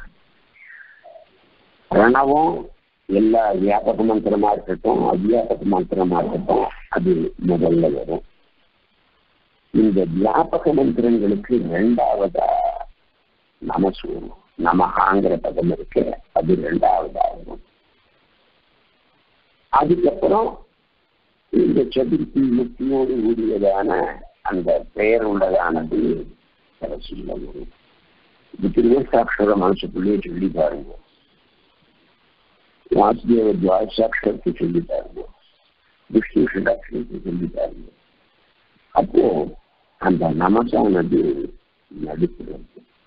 பிரணவம் எல்லா வியாபக மந்திரமா இருக்கட்டும் அவ்வியாபக மந்திரமா இருக்கட்டும் அது முதல்ல வரும் இந்த வியாபக மந்திரங்களுக்கு இரண்டாவதா நமசு நமகாங்கிற பதம் இருக்கு அது ரெண்டாவதா வரும் அதுக்கப்புறம் இந்த சதுர்த்தி முக்தியோடு கூடியதான அந்த பெயர் உள்ளதானது கடைசியில வரும் இது திருவசாட்சர மனசுக்குள்ளே சொல்லி பாருங்க வாசுதேவ துவாசாட்சரத்தை சொல்லி பாருங்க விஷ்ணு ஷடாட்சரத்தை சொல்லி பாருங்க அப்போ அந்த நமசானது நடுக்கிறது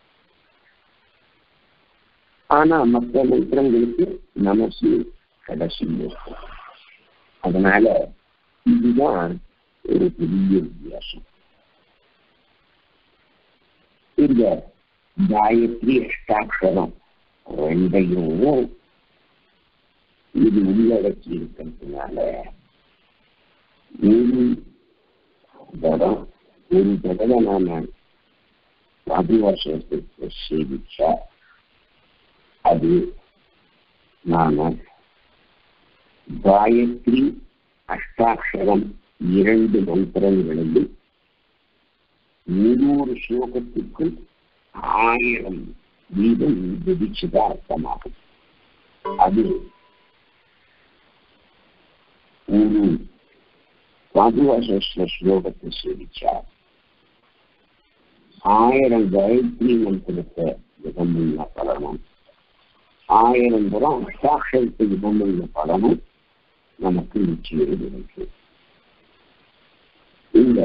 ஆனா மற்ற மந்திரங்களுக்கு நமசு கடைசி இருக்கும் அதனால இதுதான் ஒரு பெரிய வித்தியாசம் இந்த காயத்ரி அஷ்டாட்சரம் ரெண்டையும் இது உள்ளடக்கி இருக்கிறதுனால ஒரு தடம் ஒரு தடவை நாம ஆதிவாசத்தை சேவிச்சா அது நாம காயத்ரி அஷ்டாட்சரம் இரண்டு மந்திரங்களையும் நூறு ஸ்லோகத்துக்கும் ஆயிரம் வீதம் விதிச்சுதான் அர்த்தமாகும் அது ஒரு பாதுகாச ஸ்லோகத்தை சேவிச்சார் ஆயிரம் காயத்ரி மந்திரத்தை விதமுள்ள பலனும் ஆயிரம் தரம் அஷ்டாட்சரத்தை விதமுள்ள பலனும் நமக்கு நிச்சயம் கிடைக்கும் இந்த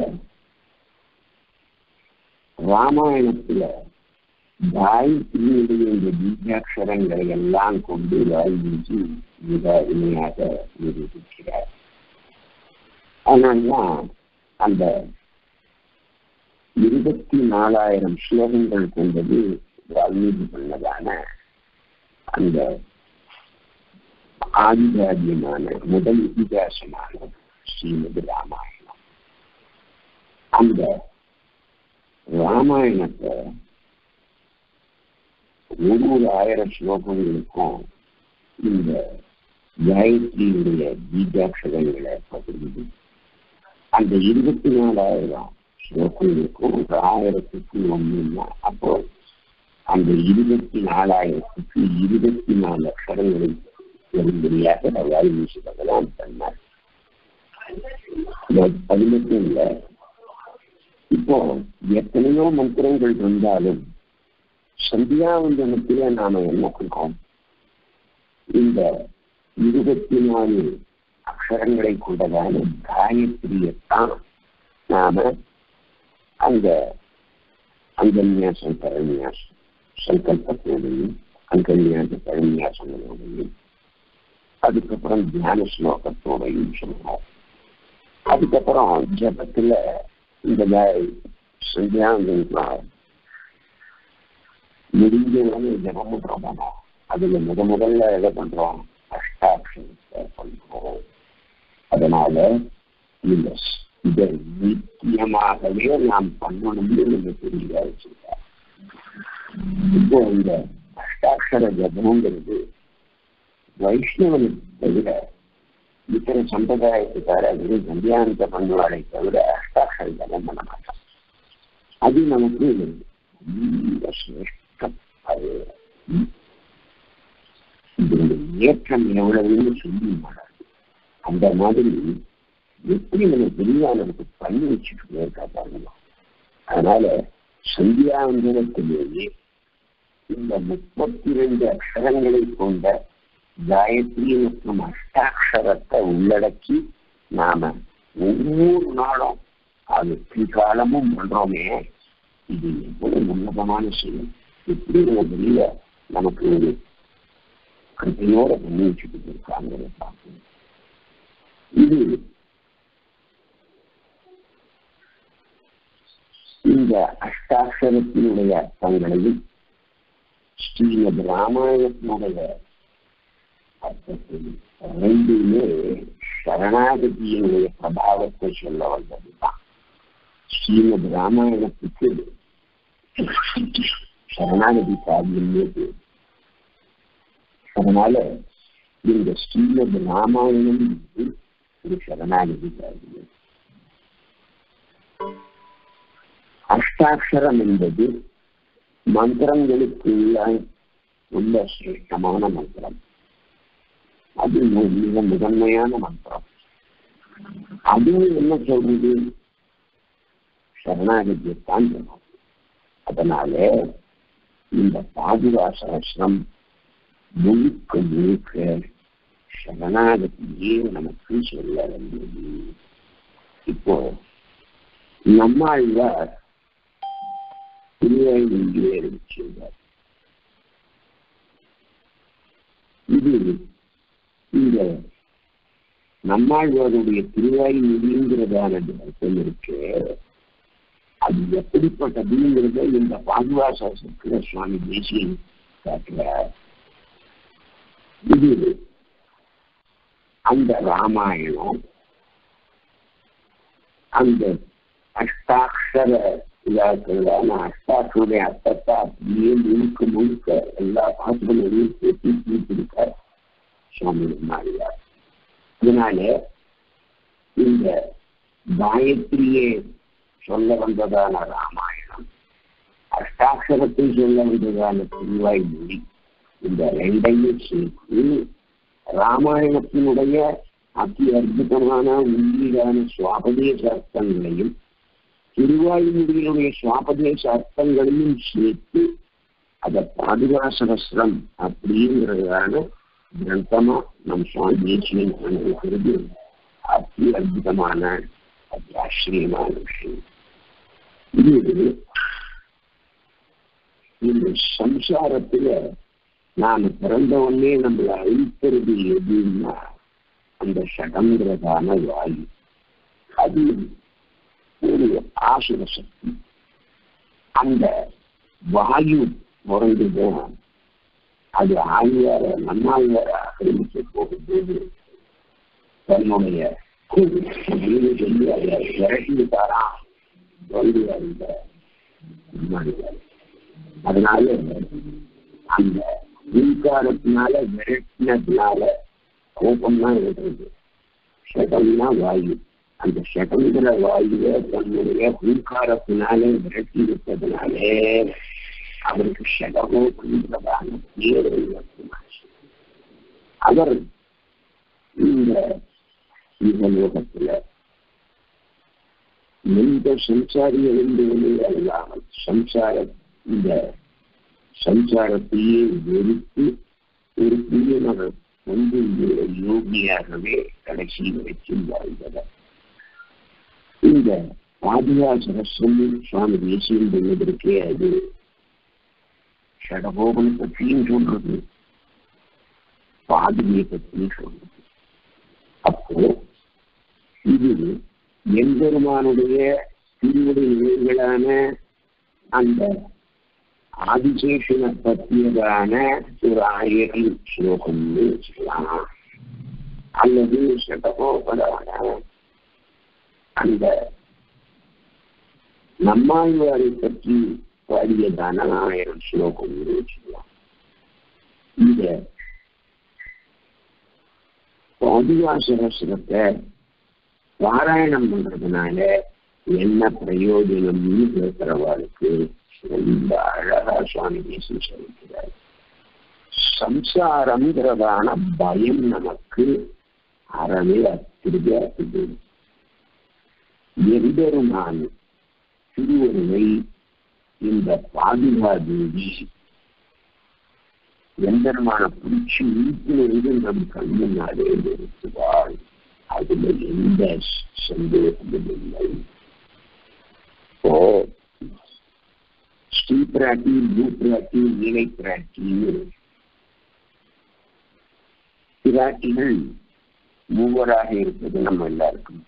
ராமாயணத்துல காயத்ரியுடைய இந்த பீஜாட்சரங்களை எல்லாம் கொண்டு வால்மீகி மிக இணையாக நிரூபிக்கிறார் ஆனால் அந்த இருபத்தி நாலாயிரம் ஸ்லோகங்கள் கொண்டது வால்மீகி பண்ணதான அந்த ஆதிராஜ்யமான முதல் இதிகாசமான ஸ்ரீமதி ராமாயணம் அந்த ராமாயணத்தை ஒரு ஒரு ஆயிரம் ஸ்லோகங்களுக்கும் இந்த காயத்ரியுடைய பீஜாட்சரங்களை பகிர்ந்து அந்த இருபத்தி நாலாயிரம் ஸ்லோகங்களுக்கும் ஒரு ஆயிரத்துக்கு ஒண்ணுன்னா அப்போ அந்த இருபத்தி நாலாயிரத்துக்கு இருபத்தி நாலு அக்ஷரங்களை பெரும்படியாக வால்மீகி பகவான் பண்ணார் அது மட்டும் இல்ல இப்போ எத்தனையோ மந்திரங்கள் இருந்தாலும் சந்தியாவந்தனத்தில நாம என்ன பண்றோம் இந்த இருபத்தி நாலு அக்ஷரங்களை கொண்டதான காயத்ரியத்தான் நாம அந்த அங்கன்யாசம் பரநியாசம் சங்கல்பத்தோடையும் அங்கன்யாச பரநியாசங்களோடையும் அதுக்கப்புறம் தியான ஸ்லோகத்தோடையும் சொல்றோம் அதுக்கப்புறம் ஜபத்துல இந்த சந்தியாவந்தனம் முடிஞ்ச உடனே ஜபம் பண்றோம் அதுல முத முதல்ல எதை பண்றோம் அஷ்டாட்சரத்தை பண்றோம் அதனால இந்த இதை நித்தியமாகவே நாம் பண்ணணும்னு நம்ம தெரிய வச்சிருக்கார் இப்போ இந்த அஷ்டாட்சர ஜபம்ங்கிறது வைஷ்ணவனை தவிர இத்தனை சம்பிரதாயத்துக்காரர்கள் சந்தியானந்த பண்ணுவாரை தவிர அஷ்டாட்சர ஜபம் பண்ண மாட்டான் அது நமக்கு சிரேஷ்டம் அது இதனுடைய ஏற்றம் எவ்வளவுன்னு சொல்லி மாட்டாங்க அந்த மாதிரி எப்படி நம்ம தெளிவா நமக்கு பண்ணி வச்சுட்டு போயிருக்கா பாருங்க அதனால சந்தியாவந்தனத்திலேயே இந்த முப்பத்தி ரெண்டு அக்ஷரங்களை கொண்ட காயத்ரி மற்றும் அஷ்டாட்சரத்தை உள்ளடக்கி நாம ஒவ்வொரு நாளும் அது பிற்காலமும் பண்றோமே இது எவ்வளவு உன்னதமான செயல் எப்படி நம்ம வெளியில நமக்கு ஒரு கருத்தையோட பண்ணி வச்சுட்டு இருக்காங்கிறத பார்க்கணும் இது இந்த அஷ்டாட்சரத்தினுடைய அர்த்தங்களையும் ஸ்ரீமத் ராமாயணத்தினுடைய அர்த்தத்தையும் ரெண்டுமே சரணாகதியினுடைய பிரபாவத்தை சொல்ல வந்ததுதான் ஸ்ரீமத் ராமாயணத்துக்கு சரணாகதி காவியமே பேர் அதனால இந்த ஸ்ரீமத் ராமாயணம் ஒரு சரணாகதி காவியம் அஷ்டாட்சரம் என்பது மந்திரங்களுக்கு உள்ள சிரேஷ்டமான மந்திரம் அது மிக முதன்மையான மந்திரம் அது என்ன சொல்றது சரணாகதியத்தான் சொன்னோம் அதனால இந்த பாதுகாசனம் முழுக்க முழுக்க சரணாகதியே நமக்கு சொல்ல வேண்டியது இப்போ நம்மாழ்வார் திருவாயூரிலே இருக்கிறார் இது இந்த நம்மாழ்வாருடைய திருவாயூரிங்கிறதான அர்த்தம் இருக்கு அது எப்படிப்பட்டதுங்கிறத இந்த பாதுகாசத்துல சுவாமி தேசியன் காட்டுறார் இது அந்த ராமாயணம் அந்த அஷ்டாட்சர இதாக்குறதான அஷ்டாட்சருடைய அர்த்தத்தை அப்படியே முழுக்க முழுக்க எல்லா பாசுகளையும் பேசி தீர்த்திருக்கார் சுவாமி மாறியார் இதனால இந்த காயத்ரியே சொல்ல வந்ததான ராமாயணம் அஷ்டாட்சரத்தை சொல்ல வந்ததான திருவாய் மொழி இந்த ரெண்டையும் சேர்த்து ராமாயணத்தினுடைய அதி அற்புதமான உள்ளீடான சுவாபதேச அர்த்தங்களையும் திருவாயுமொழியினுடைய சுவாபதேச அர்த்தங்களையும் சேர்த்து அத பாதுகா சகசிரம் அப்படிங்கிறதான கிரந்தமா நம் சுவாமி தேசியன் அனுபவிக்கிறது அதி அற்புதமான அதி ஆச்சரியமான விஷயம் இது இந்த சம்சாரத்துல நான் பிறந்த உடனே நம்மளை அழிக்கிறது எதுன்னா அந்த ஷடங்கிறதான வாயு அது ஒரு ஆசுர சக்தி அந்த வாயு முறைந்துதான் அது ஆழ்வார நம்மாழ்வார ஆக்கிரமிக்க போகும்போது தன்னுடைய வீடு சொல்லி அதை விரட்டிவிட்டாராம் வந்து அந்த முன்னாடியார் அதனால அந்த மின்சாரத்தினால விரட்டினதுனால கோபம் தான் இருக்கிறது ஷடம்னா வாயு அந்த ஷடங்கிற வாயுவை தன்னுடைய பூங்காரத்தினாலே விரட்டி விட்டதுனாலே அவருக்கு ஷடமோ புரிந்ததான பேர் அவர் இந்த இந்த லோகத்துல எந்த சம்சாரி எழுந்துவதே அல்லாமல் சம்சார இந்த சம்சாரத்தையே வெறுத்து ஒரு பிரியமகள் வந்து யோகியாகவே கடைசி வரைக்கும் வாழ்ந்தவர் இந்த பாதுகா சகசிரம் சுவாமி தேசியம் பண்ணுவதற்கே அது ஷடகோபன் பற்றியும் சொல்றது பாதுகையை பற்றியும் சொல்றது அப்போ இது எம்பெருமானுடைய திருவுடை நிலைகளான அந்த ஆதிசேஷனை பற்றியதான ஒரு ஆயிரம் ஸ்லோகம்னு சொல்லலாம் அல்லது சட்டகோபதான அந்த நம்மாழ்வாரை பற்றி பாடியதான ஆயிரம் ஸ்லோகம்னு சொல்லலாம் இந்த பாதுகாசகசிரத்தை பாராயணம் பண்றதுனால என்ன பிரயோஜனம்னு கேட்கிறவாளுக்கு ரொம்ப அழகா சுவாமி தேசம் சொல்லிக்கிறார் சம்சாரம்ங்கிறதான பயம் நமக்கு அறவே அத்திருது எம்பெருமான் திருவருவை இந்த பாதுகா தேவி எம்பெருமான பிடிச்சி வீட்டிலிருந்து நம் கண் முன்னாலே நிறுத்துவாள் அதுல எந்த சந்தேகமும் இல்லை இப்போ ஸ்ரீ பிராட்டி பூ பிராட்டி நீலை பிராட்டின்னு பிராட்டிகள் மூவராக இருப்பது நம்ம எல்லாருக்கும்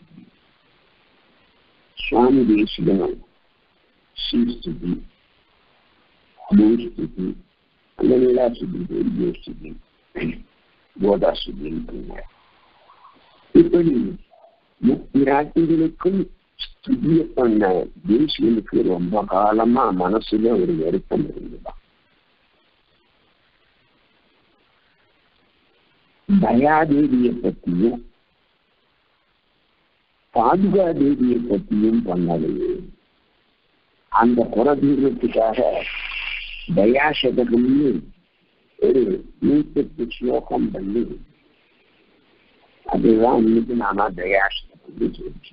சுவாமி தேசிகனும் ஸ்ரீஸ்துதி பூஸ்துதி அந்த நீலாசுதி தேவியோஸ்துதி கோதாசுதின்னு பண்ணார் இப்படி முப்பிராட்டிகளுக்கும் ஸ்துதிய பண்ண தேசியனுக்கு ரொம்ப காலமா மனசுல ஒரு வருத்தம் இருந்துதான் தயாதேவியை பத்தியும் பாதுகா தேவியை பத்தியும் பண்ணலையே அந்த குறதீர்வத்துக்காக தயாசதகம்னு ஒரு நூற்றெட்டு ஸ்லோகம் பண்ணி அதுதான் இன்னைக்கு நாம தயாசதகம் சொல்லிச்சு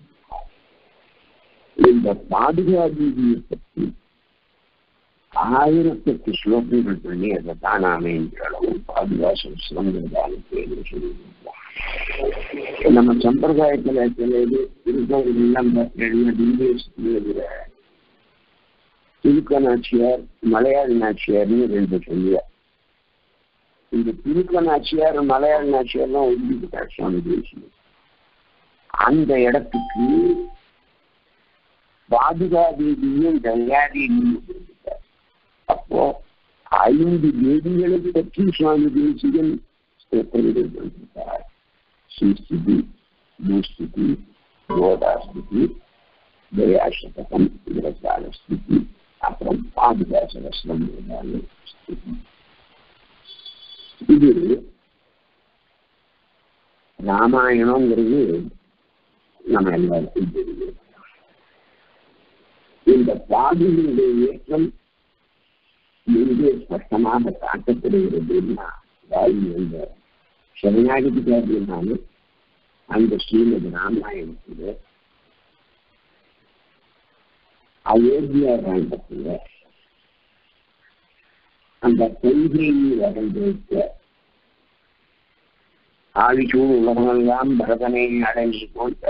இந்த பாதுகாதேவியை பற்றி ஆயிரத்தெட்டு ஸ்லோகங்கள் பண்ணி அதை தான் நாம என்ற அளவு பாதுகாசம் சிறந்ததான பேரு சொல்லியிருக்கோம் நம்ம சம்பிரதாயத்துல சில இது திருக்கோவிலாம் எழுதுற திருக்கநாச்சியார் மலையாள நாச்சியார்னு ரெண்டு சொல்லுவார் இந்த திருக்கநாச்சியார் மலையாள நாச்சியார்லாம் ஒதுக்கிட்டார் சுவாமி தேசியம் அந்த இடத்துக்கு பாதுகாதேவியும் தயாதேவியும் அப்போ ஐந்து தேவிகளை பற்றி சுவாமி தேசிகன் பெண்கள் கொடுத்திருக்கிறார் ஸ்ரீஸ்திதி பூஸ்திதி யோகாஸ்திதி தயாசதகம் விரசால ஸ்திதி அப்புறம் பாதுகாசவசனம் ஸ்திதி இது ராமாயணங்கிறது நம்ம எல்லாருக்கும் தெரியும் இந்த பாதியினுடைய இயக்கம் எங்கே ஸ்பஷ்டமாக காட்டப்படுகிறதுன்னா அதாவது இந்த சரணாகதிக்காரினாலும் அந்த ஸ்ரீமதி ராமாயணத்தில் அயோத்தியா காண்டத்தில் அந்த கொள்கையை வரைந்திருக்க ஆழிச்சூடு உலகமெல்லாம் பரதனை அடங்கி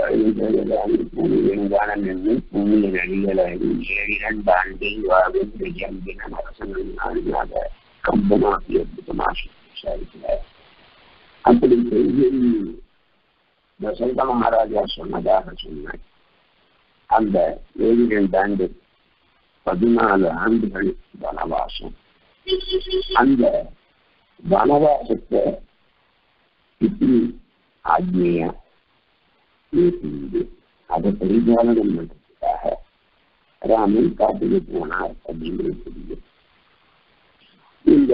போன்றான நின்று புண்ணிய நடிகளை ஏழிரண்டு ஆண்டில் வாழ்ந்து எம்பின அரசனாக கம்பமாக்கி அற்புதமாக விசாரிக்கிறார் அப்படி கொள்கை தசரத மகாராஜா சொன்னதாக சொன்னார் அந்த ஏழு ரெண்டு ஆண்டு பதினாலு ஆண்டுகள் வனவாசம் அந்த வனவாசத்தை இப்படி ஆக்னேயா ஏற்றிருந்து அதை பரிபாலனம் பண்றதுக்காக ராமன் காட்டுக்கு போனார் அப்படிங்கிறது தெரியும் இந்த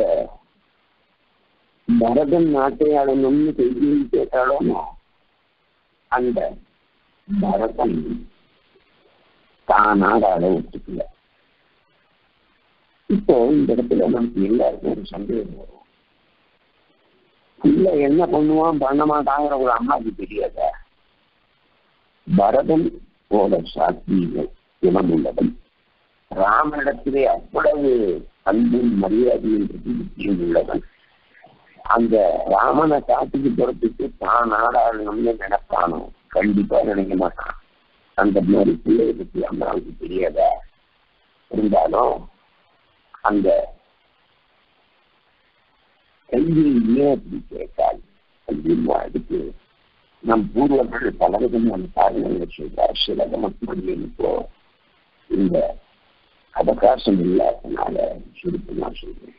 பரதன் நாட்டை ஆளணும்னு செய்தியில் கேட்டாலும் அந்த பரதன் தானாக ஆள ஒத்துக்கல இப்போ இந்த இடத்துல நமக்கு எல்லாருக்கும் ஒரு சந்தேகம் வரும் இல்ல என்ன பண்ணுவான் பண்ண மாட்டாங்கிற ஒரு அம்மாவுக்கு தெரியாத பரதன் போல சாத்தியங்கள் குணம் உள்ளவன் ராமனிடத்திலே அவ்வளவு அன்பும் மரியாதையும் பிரதிபத்தியும் உள்ளவன் அந்த ராமனை காட்டுக்கு போறதுக்கு தான் நாடாளணும்னு நினைப்பானோ கண்டிப்பா நினைக்க மாட்டான் அந்த மாதிரி பிள்ளையை பத்தி அம்மாவுக்கு தெரியாத இருந்தாலும் அந்த கல்வியை ஏன் அப்படி கேட்டால் அப்படின்னு அதுக்கு நம் பூர்வர்கள் பலவிதமான காரணங்கள் சொல்றார் சிலதை மட்டும் இப்போ இந்த அவகாசம் இல்லாதனால சுருக்கமா சொல்றேன்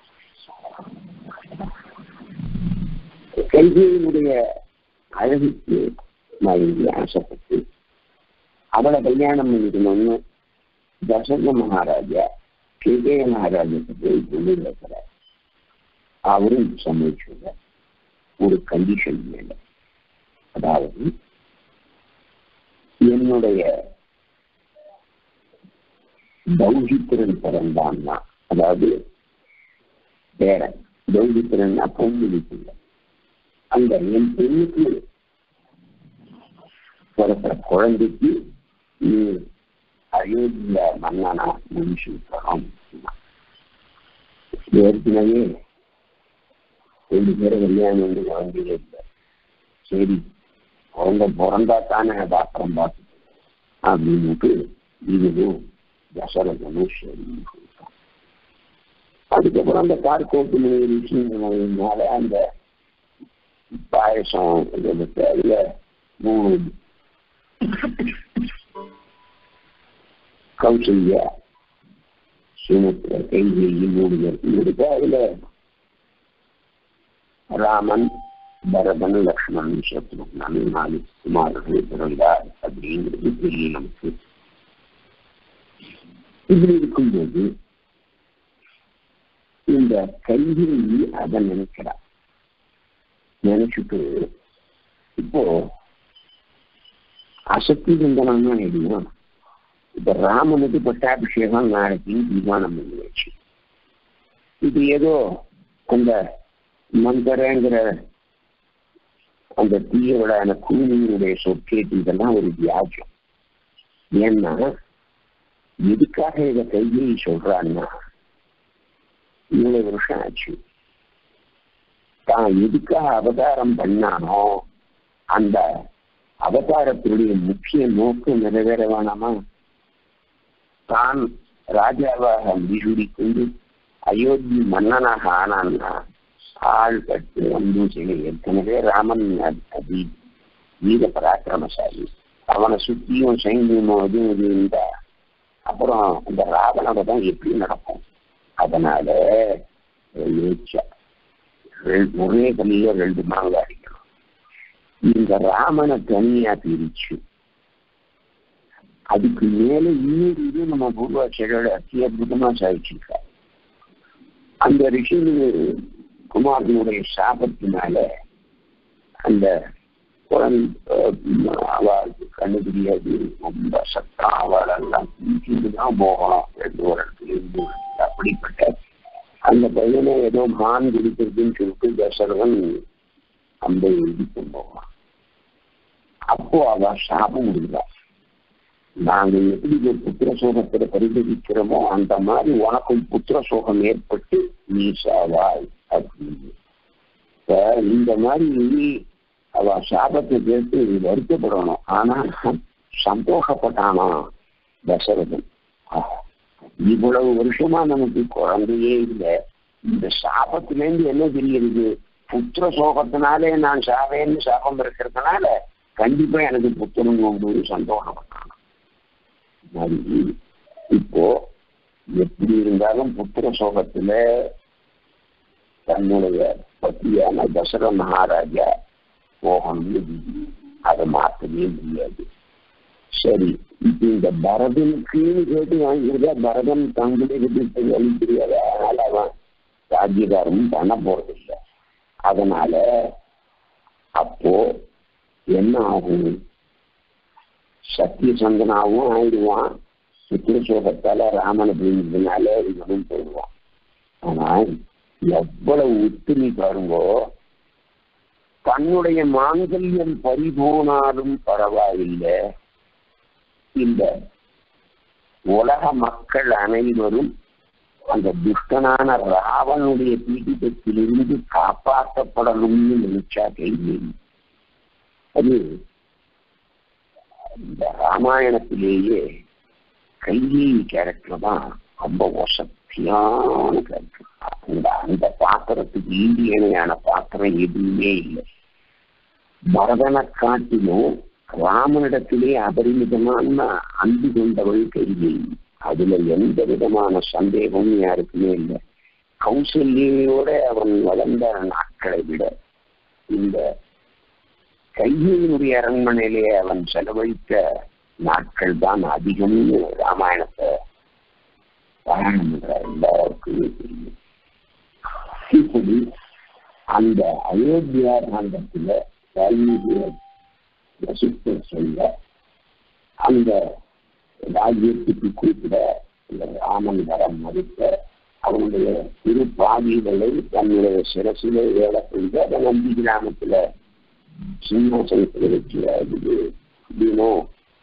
கல்வியினுடைய அழகுக்கு நான் இங்கே ஆசைப்பட்டு அவளை கல்யாணம் பண்ணிக்கணும்னு தசரத மகாராஜா கேகய மகாராஜாக்கு போய் கொண்டு இருக்கிறார் அவரும் சம்மதிச்சுள்ள ஒரு கண்டிஷன் மேல அதாவது என்னுடைய தௌஹித்திரன் பிறந்தான்னா அதாவது பேரன் தௌஹித்திரன்னா பொண்ணுக்குள்ள அந்த என் பெண்ணுக்கு பிறக்கிற குழந்தைக்கு நீ அயோத்திய மன்னனா முடிச்சுக்கணும் ஏற்கனவே ரெண்டு பேரும் கல்யாணம் வந்து குழந்தையே இல்லை சரி குழந்தை பிறந்தா தானே பாத்திரம் பார்த்து அப்படின்னுட்டு இதுவும் தசரதனும் சரி அதுக்கப்புறம் அந்த கார்கோட்டு மேல அந்த பாயசம் அதுல மூணு கௌசல்யா சுமுத்திர கைகை மூணு பேருக்கு இருக்கு அதுல ராமன் பரதன் லக்ஷ்மணன் சத்ருக்னன் நாலு குமாரர்கள் பிறந்தார் அப்படிங்கிறது தெரியும் நமக்கு இப்படி இருக்கும்போது இந்த கல்வி அதை நினைக்கிறார் நினைச்சிட்டு இப்போ அசக்தி சிந்தனம்னா தெரியும் இப்ப ராமனுக்கு பட்டாபிஷேகம் நாளைக்கு தீர்மானம் பண்ணி வச்சு இது ஏதோ அந்த மந்தரங்கிற அந்த தீயவிடான கூலியினுடைய சொற்கேட்டு இதெல்லாம் ஒரு வியாஜம் ஏன்னா எதுக்காக இதை கையை சொல்றான்னா இவ்வளவு வருஷம் ஆச்சு தான் எதுக்காக அவதாரம் பண்ணானோ அந்த அவதாரத்தினுடைய முக்கிய நோக்கம் நிறைவேற வேணாமா தான் ராஜாவாக முடிசூடி கொண்டு அயோத்தி மன்னனாக ஆனான்னா ஆள் கட்டு வந்து செய்ய ஏற்கனவே ராமன் அதி வீர பராக்கிரமசாலி அவனை சுத்தியும் சைன்யமும் அதுவும் இது இருந்தா அப்புறம் இந்த ராவணோட தான் எப்படி நடக்கும் அதனால யோசிச்சா ரெண்டு- ஒரே கல்லில ரெண்டு மாங்காய் அடிக்கணும் இந்த ராமனை தனியா பிரிச்சு அதுக்கு மேல இன்னொரு இது நம்ம பூர்வாட்சியரோட அத்தி அற்புதமா சாதிச்சிருக்காரு அந்த ரிஷி குமாரனுடைய சாபத்தினால அந்த குழந்தை அவளுக்கு கண்ணு தெரியாது ரொம்ப சத்தம் அவளெல்லாம் தூக்கிட்டு தான் போகணும் ரெண்டு ஒரு இடத்துல இருந்து ஒரு இடத்துல. அப்படிப்பட்ட அந்த பையனை ஏதோ மான் குடிக்கிறதுன்னு சொல்லிட்டு தசரவன் அந்த இதுக்கு போவான் அப்போ அவ சாபம் முடியல நாங்க எப்படி ஒரு புத்திர சோகத்துல பரிதவிக்கிறோமோ அந்த மாதிரி உனக்கும் புத்திர சோகம் ஏற்பட்டு நீ சாவாய் அப்படின்னு இப்ப இந்த மாதிரி அவ சாபத்தை கேட்டு வருத்தப்படணும் ஆனா சந்தோஷப்பட்டானா தசரதன் ஆஹா, இவ்வளவு வருஷமா நமக்கு குழந்தையே இல்லை இந்த சாபத்திலேருந்து என்ன தெரியுது புத்திர சோகத்தினாலே நான் சாவேன்னு சாபம் இருக்கிறதுனால கண்டிப்பா எனக்கு புத்திரன் போகும்போது சந்தோஷப்பட்டான் மாதிரி இப்போ எப்படி இருந்தாலும் புத்திர சோகத்துல தன்னுடைய பத்தியான தசர மகாராஜா போகணும்னு விதி. அதை மாற்றவே முடியாது சரி இப்ப இந்த பரதனுக்குன்னு கேட்டு வாங்கியிருந்தா பரதன் தங்களுக்கு வழி தெரியாது அதனால அவன் ராஜ்யகாரமும் பண்ண போறதில்லை அதனால அப்போ என்ன ஆகும் சத்தியசந்தனாவும் ஆயிடுவான் சித்திரசோகத்தால ராமனை பிரிஞ்சதுனால இவனும் போயிடுவான் ஆனா எவ்வளவு உத்துமி பாருங்கோ தன்னுடைய மாங்கல்யம் பறிபோனாலும் பரவாயில்லை இந்த உலக மக்கள் அனைவரும் அந்த துஷ்டனான ராவனுடைய பீடிதத்திலிருந்து காப்பாற்றப்படணும்னு நினைச்சா கையில் அது இந்த ராமாயணத்திலேயே கையை கேரக்டர் தான் ரொம்ப வசத்தியான கேரக்டர் அந்த அந்த பாத்திரத்துக்கு ஈடு இணையான பாத்திரம் எதுவுமே இல்லை பரதனை காட்டிலும் ராமனிடத்திலே அபரிமிதமான அன்பு கொண்டவள் கையை அதுல எந்த விதமான சந்தேகமும் யாருக்குமே இல்லை கௌசல்யோட அவன் வளர்ந்த நாட்களை விட இந்த கையினுடைய அரண்மனையிலே அவன் செலவழித்த நாட்கள் தான் அதிகம்னு ராமாயணத்தை பாராயணம் பண்ற எல்லாருக்குமே தெரியும் இப்படி அந்த அயோத்தியா காண்டத்துல வால்மீகியை வசிக்க சொல்ல அந்த ராஜ்யத்துக்கு கூப்பிட இந்த ராமன் வர மறுத்த அவனுடைய இரு பாவிகளை தன்னுடைய சிரசிலே வேலை செய்து அதை நம்பி கிராமத்துல சிம்மாசனத்தில் வச்சு தினம்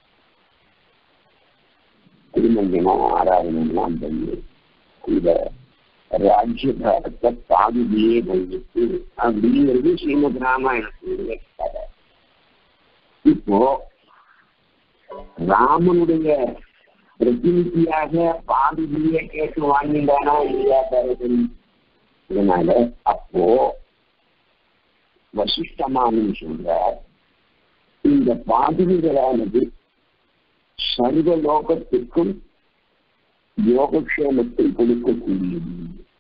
திருமஞ்சனம் ஆராதனம்லாம் பண்ணி இந்த ராஜ்யபாரத்தை பாதிலேயே வைத்து அப்படிங்கிறது ஸ்ரீமத் ராமாயணத்தினுடைய கதை இப்போ ராமனுடைய பிரதிநிதியாக பாதிலேயே கேட்டு வாங்கிட்டானா இல்லையா தரதன் இதனால அப்போ வசிஷ்டமானு சொல்றார் இந்த பாதிரிகளானது சர்வ லோகத்திற்கும் யோகக்ஷேமத்தை கொடுக்கக்கூடியது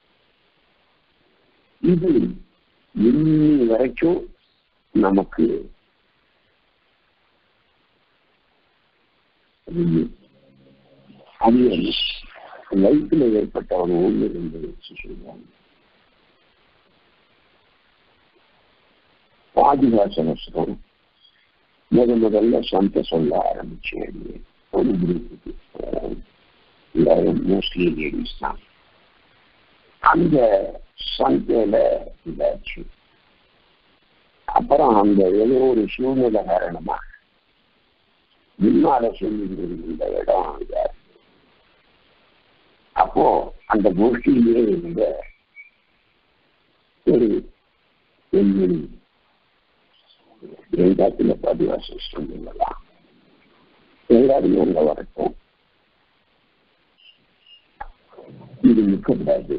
இது இன்னி வரைக்கும் நமக்கு அது லைஃப்ல ஏற்பட்ட ஒரு ஒன்று ரெண்டு வச்சு சொல்லுவாங்க பாதுகாசனஸ்தம் முத முதல்ல சொந்த சொல்ல ஆரம்பிச்சேன் ஒரு குரூப்புக்கு எல்லாரும் மோஸ்ட்லி லேடிஸ் தான் அந்த சந்தையில இதாச்சு அப்புறம் அந்த ஏதோ ஒரு சூழ்நிலை காரணமா முன்னால சொல்லுகிறது இந்த இடம் இதாச்சு அப்போ அந்த கோஷ்டியிலே இருந்த ஒரு பெண்மணி எல்லாத்துல பதிவாசம் சொல்லலாம் எல்லாருமே அங்க வரட்டும் இது நிற்கக்கூடாது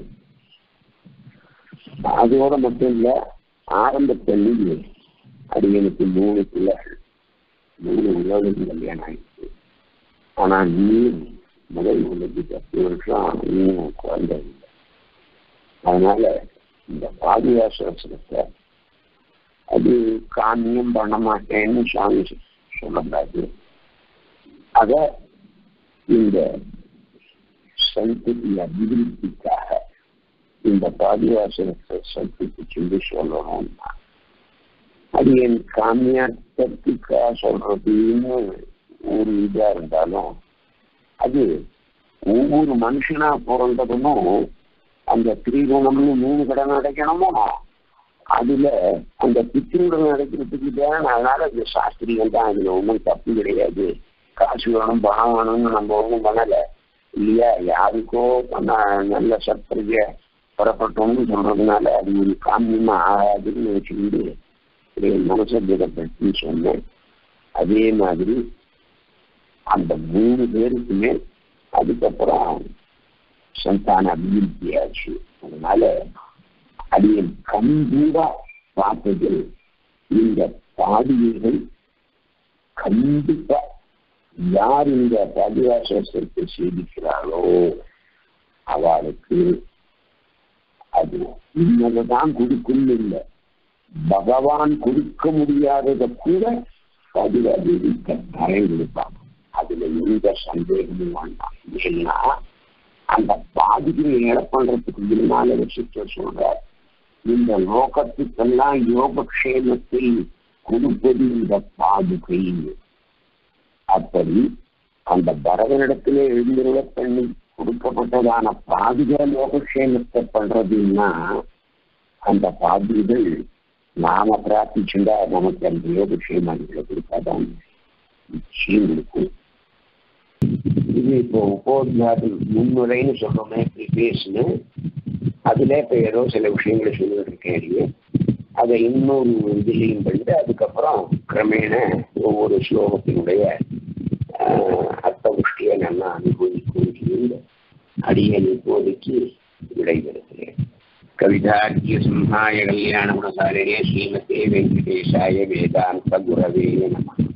அதோட மட்டும் இல்ல ஆரம்பத்தில் அது எனக்கு மூணு பிள்ளைகள் மூணு உலகம் கல்யாணம் ஆயிடுச்சு ஆனா நீ முதல் உள்ளது பத்து வருஷம் இன்னும் குழந்தை இல்லை அதனால இந்த பாதுகாசனத்தை அது காமியம் பண்ண மாட்டேன்னு சுவாமி சொல்லக்கூடாது அத இந்த சந்ததி அபிவிருத்திக்காக இந்த பாதுகாசனத்தை சந்தித்து சொல்லி சொல்லணும்னா அது என் காமியாட்டத்துக்காக சொல்றதுன்னு ஒரு இதா இருந்தாலும் அது ஒவ்வொரு மனுஷனா பிறந்ததும் அந்த திரிகுணம்னு மூணு கடன் அடைக்கணுமோ அதுல அந்த பித்திருடன் அடைக்கிறதுக்கு தான் அதனால இந்த சாஸ்திரியம் தான் அதுல ஒன்றும் தப்பு கிடையாது காசு வேணும் பணம் வேணும்னு நம்ம ஒன்றும் பண்ணல இல்லையா யாருக்கோ பண்ண நல்ல சத்திரிய புறப்பட்டோம்னு சொல்றதுனால அது ஒரு காமியமா ஆகாதுன்னு வச்சுக்கிட்டு மனசை திடப்படுத்தி சொன்னேன் அதே மாதிரி அந்த மூணு பேருக்குமே அதுக்கப்புறம் சந்தான அபிவிருத்தி ஆச்சு அதனால அடியின் கண்கூடா பார்த்தது இந்த பாடியர்கள் கண்டிப்பா யார் இந்த பதிவாசத்தை சேதிக்கிறாளோ அவளுக்கு அது இன்னதான் கொடுக்கும் இல்லை பகவான் கொடுக்க முடியாததை கூட பதிவாதி கட்டாயம் கொடுப்பான் அதுல எந்த சந்தேகமும் வேண்டாம் ஏன்னா அந்த பாதிக்கு ஏழை பண்றதுக்கு முன்னால வச்சுட்டு சொல்ற இந்த லோகத்துக்கெல்லாம் யோகக்ஷேமத்தை கொடுப்பது இந்த பாதுகை அப்படி அந்த பரதனிடத்திலே எழுந்துருள பண்ணி கொடுக்கப்பட்டதான பாதுக லோகக்ஷேமத்தை பண்றதுன்னா அந்த பாதுகள் நாம பிரார்த்திச்சுண்டா நமக்கு அந்த யோகக்ஷேமங்களை கொடுத்தாதான் நிச்சயம் கொடுக்கும் இது இப்போ உபோத்காது முன்னுரைன்னு சொல்றோமே இப்படி பேசுன்னு அதுல இப்ப ஏதோ சில விஷயங்களை சொல்லிட்டு இருக்கேன் அதை இன்னொரு இதுலையும் பண்ணிட்டு அதுக்கப்புறம் கிரமேண ஒவ்வொரு ஸ்லோகத்தினுடைய அர்த்த புஷ்டியை நல்லா அனுபவிக்கும் அடியன் இப்போதைக்கு விடைபெறுகிறேன் கவிதாக்கிய சிம்ஹாய கல்யாண குணசாலினே ஸ்ரீமதே வெங்கடேஷாய வேதாந்த குரவே நம